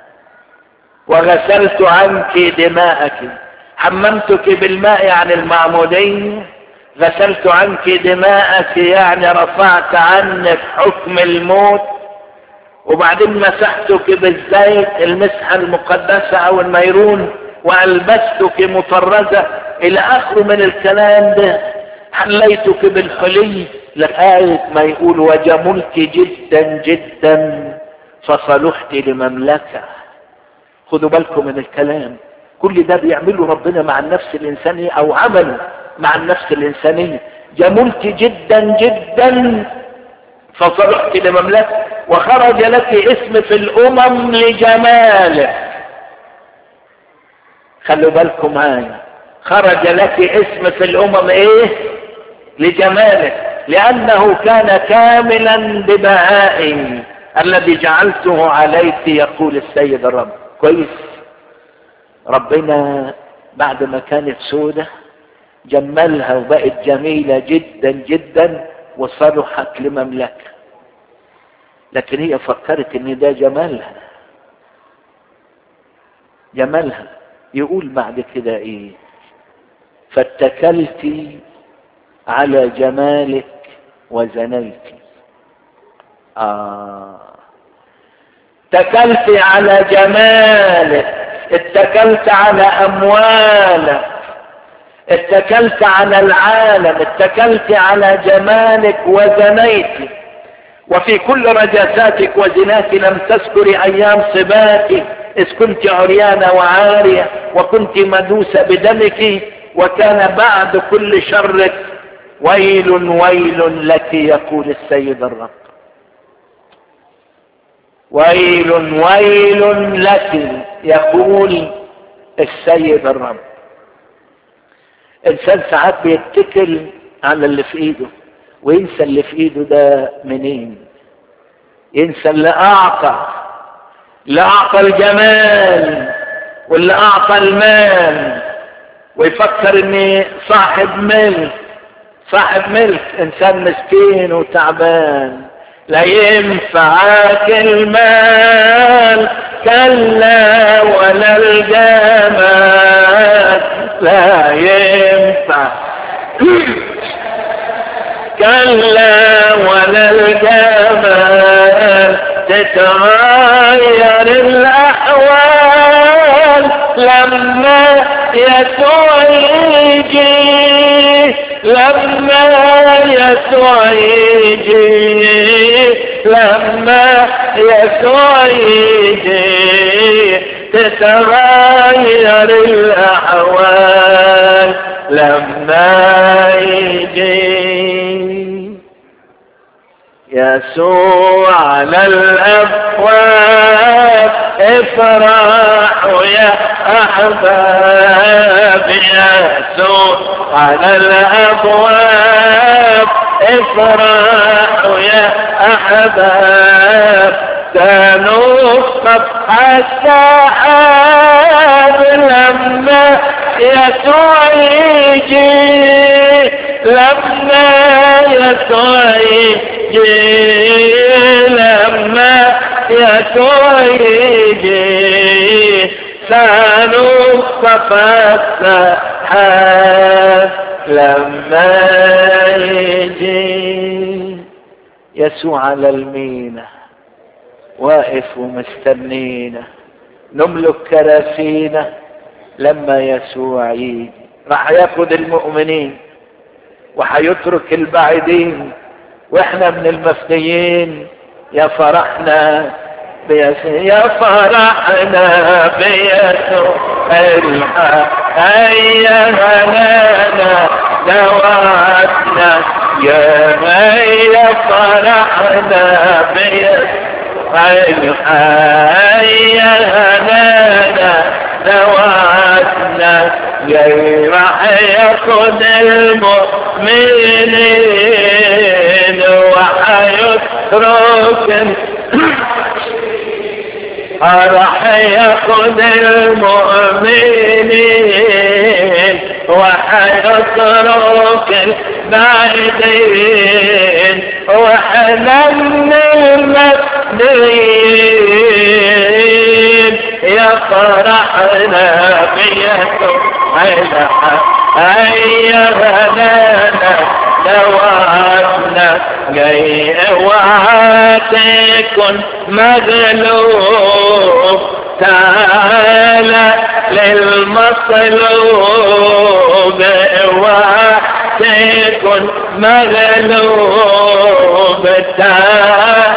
وغسلت عنك دماءك حممتك بالماء يعني المعمودية غسلت عنك دماءك يعني رفعت عنك حكم الموت وبعدين مسحتك بالزيت المسحة المقدسة او الميرون والبستك مطرزة الى اخره من الكلام ده حليتك بالحلي لغاية ما يقول وجملت جدا جدا فصلحت لمملكة خدوا بالكم من الكلام كل ده بيعمله ربنا مع النفس الانسانية او عمله مع النفس الانسانية جملت جدا جدا فصلحت لمملكة وخرج لك اسم في الامم لجمالك خلوا بالكم معايا خرج لك اسم في الامم ايه لجمالك لانه كان كاملا ببهائه الذي جعلته عليك يقول السيد الرب كويس ربنا بعد ما كانت سودة جملها وبقت جميلة جدا جدا وصلحت لمملكة لكن هي فكرت ان ده جمالها جمالها يقول بعد كده ايه فاتكلت على جمالك وزنيت آه اتكلت على جمالك اتكلت على اموالك اتكلت على العالم اتكلت على جمالك وزنيت وفي كل رجاساتك وزناك لم تذكر ايام صباك اذ كنت عريانة وعارية وكنت مدوسة بدمك وكان بعد كل شرك ويل ويل لك يقول السيد الرب ويل ويل لك يقول السيد الرب انسان ساعات بيتكل على اللي في ايده وينسى اللي في ايده ده منين ينسى اللي اعطى اللي اعطى الجمال واللي اعطى المال ويفكر ان صاحب ملك صاحب ملك انسان مسكين وتعبان لا ينفعك المال كلا ولا الجمال لا ينفع كلا ولا الجمال تتغير الأحوال لما يسوع يجي لما يسوع يجي لما يسوع يجي تتغير الأحوال لما يجي يسوع على الأبواب افرحوا يا أحباب يسوع على الأبواب افرحوا يا أحباب سنسقط السحاب لما يسوع يجي لما يسوع يجي لما يسوع يجي سنسقط السحاب لما يجي يسوع على المينا واقف ومستنينا نملك كراسينا لما يسوع يجي راح ياخد المؤمنين وحيترك البعيدين واحنا من المفنيين يا فرحنا بيسوع يا فرحنا بيسوع الحق هيا هلانا دواتنا يا هيا فرحنا بيسوع هيا هلانا دواتنا جاي راح ياخد المؤمنين وحيترك راح ياخد المؤمنين وحيترك البعيدين واحنا من المسلمين يا فرحنا بيسوع الحق هيا هلانا دواتنا جاي اوعى تكن مغلوب تعالى للمطلوب اوعى تكن مغلوب تعالى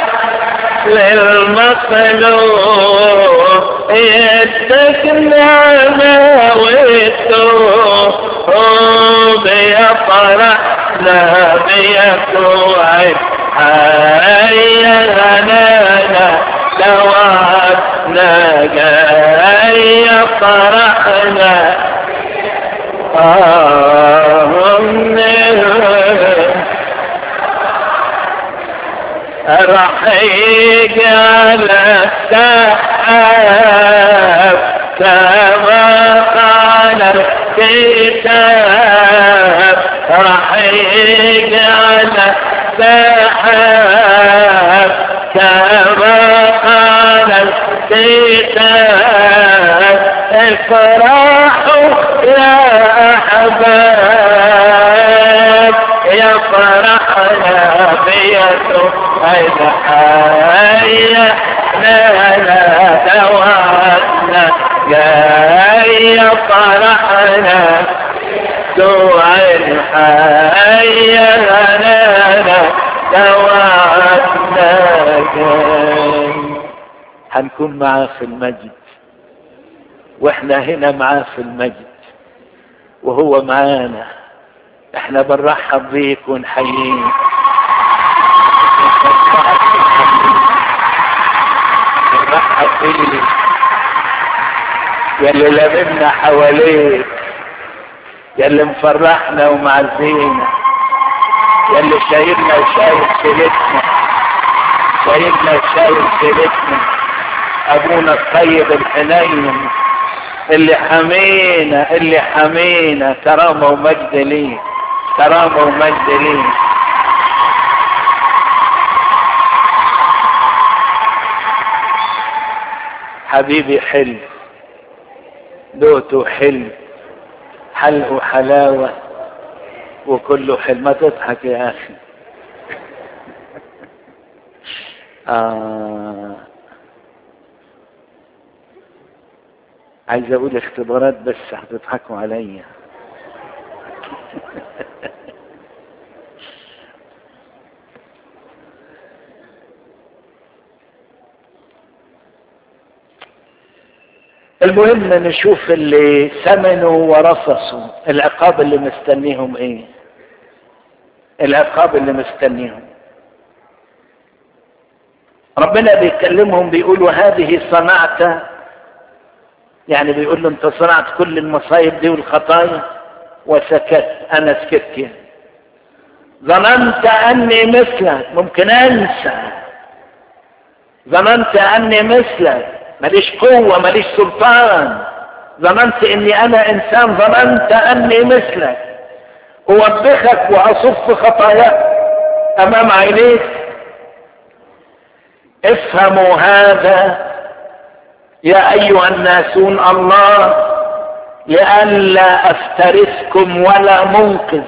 للمطلوب يدك نعمة والتوب يا فرحنا بيسوع هيا غنانا دواتنا جاي فرحنا راح يجعل السحاب كما قال الكتاب راح يجعل السحاب كما قال الكتاب افرحوا يا احباب يا فرحنا بيسوع الحياة لا لا دواتنا جاي فرحنا سوع الحياة لا لا دواتنا جاي هنكون معاه في المجد واحنا هنا معاه في المجد وهو معانا احنا بنرحب بيك ونحييك بنرحب بيك يا اللي لممنا حواليك يا اللي مفرحنا ومعزينا يا اللي شايلنا وشايل سيرتنا شايلنا وشايل سيرتنا ابونا الطيب الحنين اللي حمينا اللي حمينا كرامه ومجد ليك كرامة ومجد ليه حبيبي حلو دوته حلو حلقه حلاوة وكله حلو ما تضحك يا أخي آه. عايز أقول اختبارات بس هتضحكوا عليا المهم نشوف اللي ثمنوا ورصصوا العقاب اللي مستنيهم ايه العقاب اللي مستنيهم ربنا بيكلمهم بيقول وهذه صنعت يعني بيقول له انت صنعت كل المصايب دي والخطايا وسكت انا سكت يعني ظننت اني مثلك ممكن انسى ظننت اني مثلك ماليش قوة ماليش سلطان ظننت اني انا انسان ظننت اني مثلك اوبخك واصف خطاياك امام عينيك افهموا هذا يا ايها الناسون الله لئلا افترسكم ولا منقذ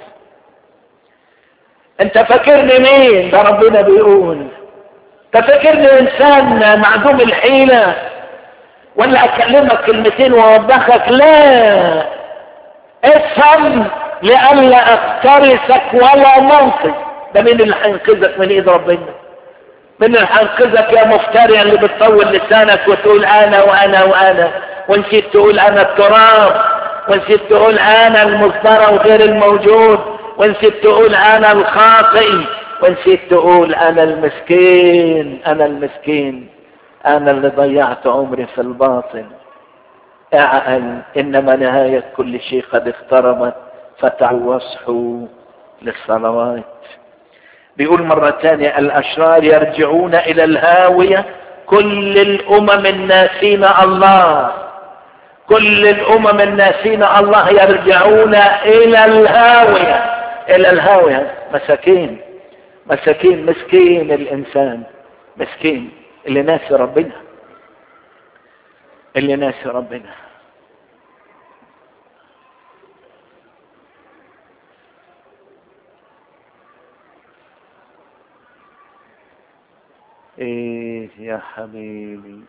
انت فاكرني مين ده ربنا بيقول تفكرني انسان معدوم الحيلة ولا اكلمك كلمتين واوبخك لا افهم لئلا افترسك ولا منقذ ده مين اللي هينقذك من ايد ربنا مين اللي هينقذك يا مفتري اللي بتطول لسانك وتقول انا وانا وانا ونسيت تقول انا التراب ونسيت تقول انا المصدر وغير الموجود ونسيت تقول انا الخاطئ ونسيت تقول انا المسكين انا المسكين انا اللي ضيعت عمري في الباطل اعقل انما نهاية كل شيء قد اقتربت فتعوا واصحوا للصلوات بيقول مرة ثانية الاشرار يرجعون الى الهاوية كل الامم الناسين الله كل الامم الناسين الله يرجعون الى الهاوية الى الهاوية مساكين مساكين مسكين الانسان مسكين اللي ناسي ربنا اللي ناسي ربنا ايه يا حبيبي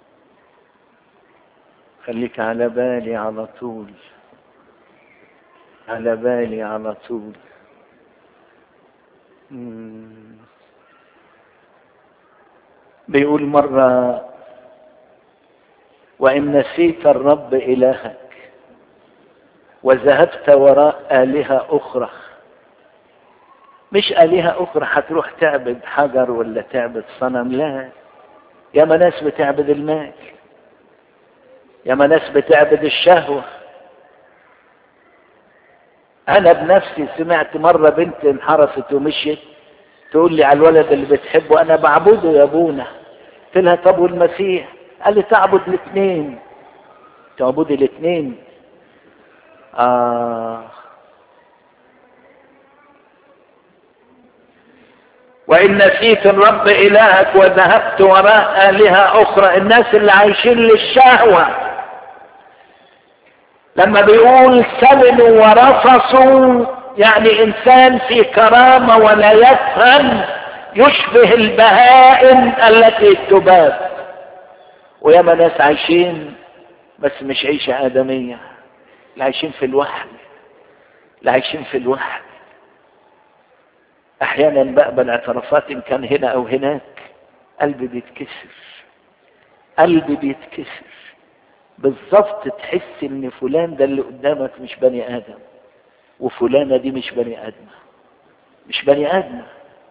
خليك على بالي على طول على بالي على طول بيقول مرة وإن نسيت الرب إلهك وذهبت وراء آلهة أخرى مش آلهة أخرى هتروح تعبد حجر ولا تعبد صنم لا يا ما ناس بتعبد المال يا ما ناس بتعبد الشهوة أنا بنفسي سمعت مرة بنت انحرفت ومشيت تقول لي على الولد اللي بتحبه أنا بعبده يا أبونا قلت لها طب والمسيح قال لي تعبد الاثنين تعبد الاثنين آه وإن نسيت الرب إلهك وذهبت وراء آلهة أخرى الناس اللي عايشين للشهوة لما بيقول سمنوا ورفصوا يعني إنسان في كرامة ولا يفهم يشبه البهائم التي تباد وياما ناس عايشين بس مش عيشة آدمية اللي عايشين في الوحل اللي عايشين في الوحل احيانا بقبل اعترافات ان كان هنا او هناك قلبي بيتكسر قلبي بيتكسر بالظبط تحس ان فلان ده اللي قدامك مش بني ادم وفلانه دي مش بني ادمه مش بني ادمه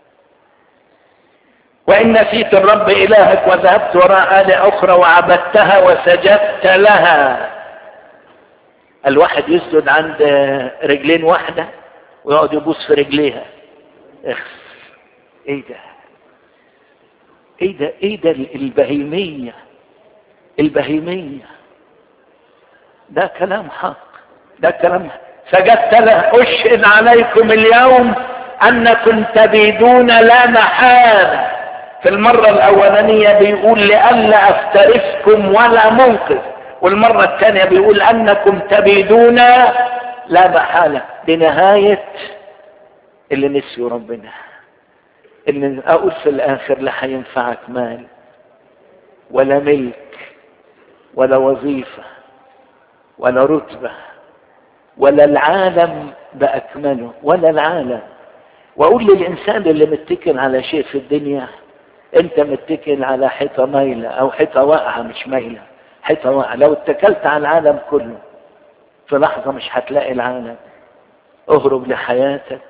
وان نسيت الرب الهك وذهبت وراء آلهة اخرى وعبدتها وسجدت لها الواحد يسجد عند رجلين واحده ويقعد يبوس في رجليها اخس ايه ده ايه ده ايه ده البهيمية البهيمية ده كلام حق ده كلام سجدت له اشهد عليكم اليوم انكم تبيدون لا محالة في المرة الاولانية بيقول لئلا افترسكم ولا منقذ والمرة الثانية بيقول انكم تبيدون لا محالة بنهاية اللي نسيوا ربنا اللي اقول في الاخر لا هينفعك مال ولا ملك ولا وظيفة ولا رتبة ولا العالم بأكمله ولا العالم وأقول للإنسان اللي متكل على شيء في الدنيا أنت متكل على حيطة مايلة أو حيطة واقعة مش مايلة حيطة واقعة لو اتكلت على العالم كله في لحظة مش هتلاقي العالم اهرب لحياتك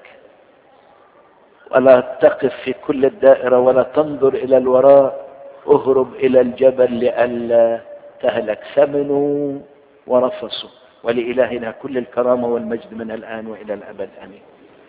ولا تقف في كل الدائرة ولا تنظر إلى الوراء اهرب إلى الجبل لئلا تهلك ثمنوا ورفصوا ولإلهنا كل الكرامة والمجد من الآن وإلى الأبد آمين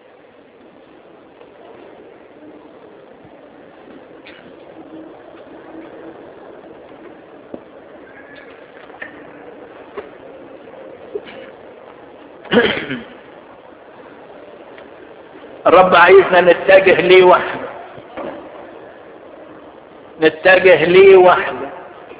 الرب عايزنا نتجه ليه وحده نتجه ليه وحده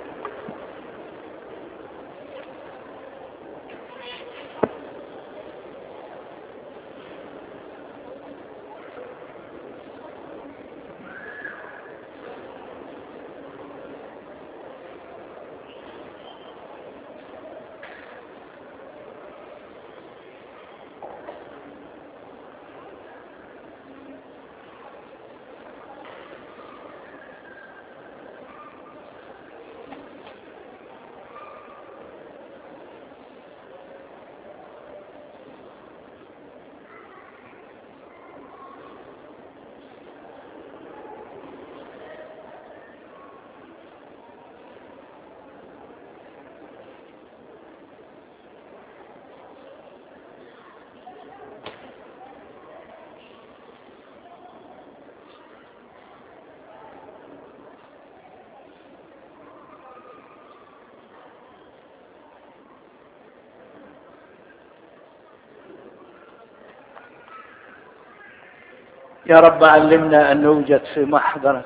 يا رب علمنا أن نوجد في محضرك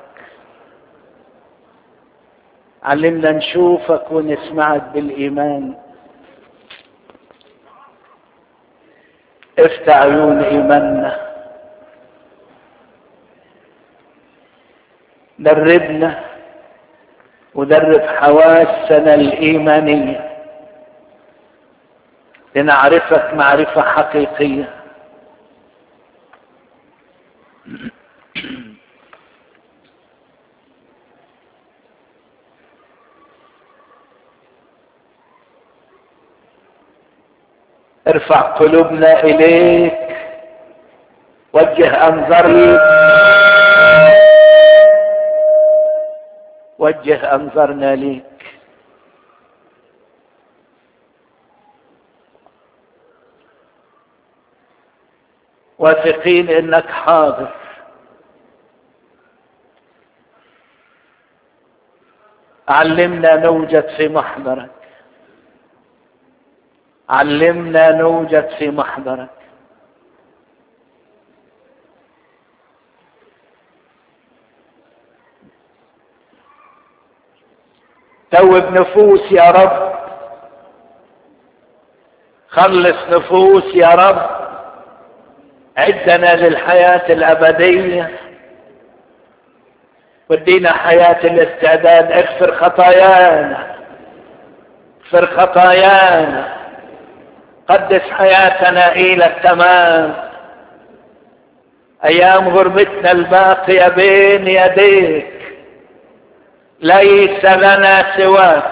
علمنا نشوفك ونسمعك بالإيمان افتح عيون إيماننا دربنا ودرب حواسنا الإيمانية لنعرفك معرفة حقيقية ارفع قلوبنا اليك وجه انظرنا وجه انظرنا ليك واثقين انك حاضر علمنا نوجد في محضرك علمنا نوجد في محضرك توب نفوس يا رب خلص نفوس يا رب عدنا للحياة الأبدية ودينا حياة الاستعداد اغفر خطايانا اغفر خطايانا قدس حياتنا إلى التمام أيام غربتنا الباقية بين يديك ليس لنا سواك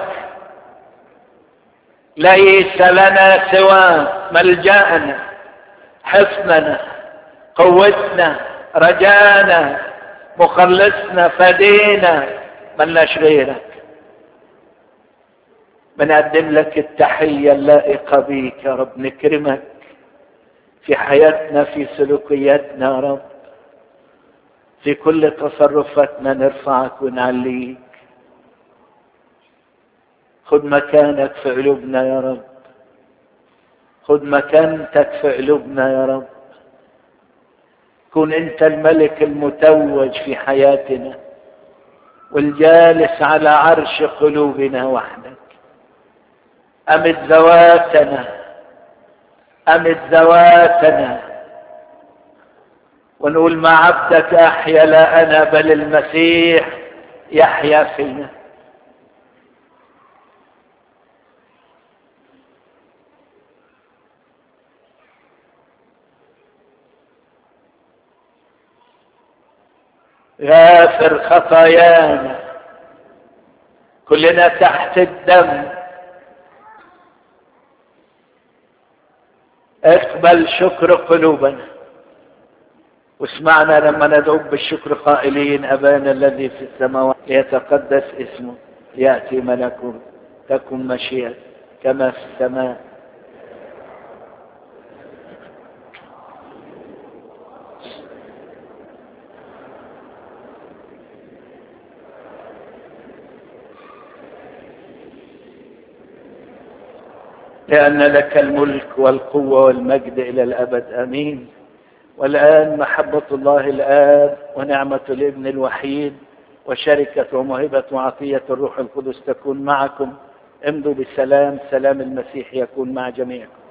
ليس لنا سواك ملجأنا حصننا قوتنا رجانا مخلصنا فدينا ملناش غيرك بنقدم لك التحية اللائقة بيك يا رب نكرمك في حياتنا في سلوكياتنا يا رب في كل تصرفاتنا نرفعك ونعليك خد مكانك في قلوبنا يا رب خد مكانتك في قلوبنا يا رب كن انت الملك المتوج في حياتنا والجالس على عرش قلوبنا وحدك امت ذواتنا امت ذواتنا ونقول مع عبدك احيا لا انا بل المسيح يحيا فينا غافر خطايانا كلنا تحت الدم اقبل شكر قلوبنا واسمعنا لما ندعوك بالشكر قائلين ابانا الذي في السماوات ليتقدس اسمه ياتي ملكه تكن مشيئة كما في السماء لأن لك الملك والقوة والمجد إلى الأبد آمين والآن محبة الله الآب ونعمة الابن الوحيد وشركة وموهبة وعطية الروح القدس تكون معكم امضوا بالسلام سلام المسيح يكون مع جميعكم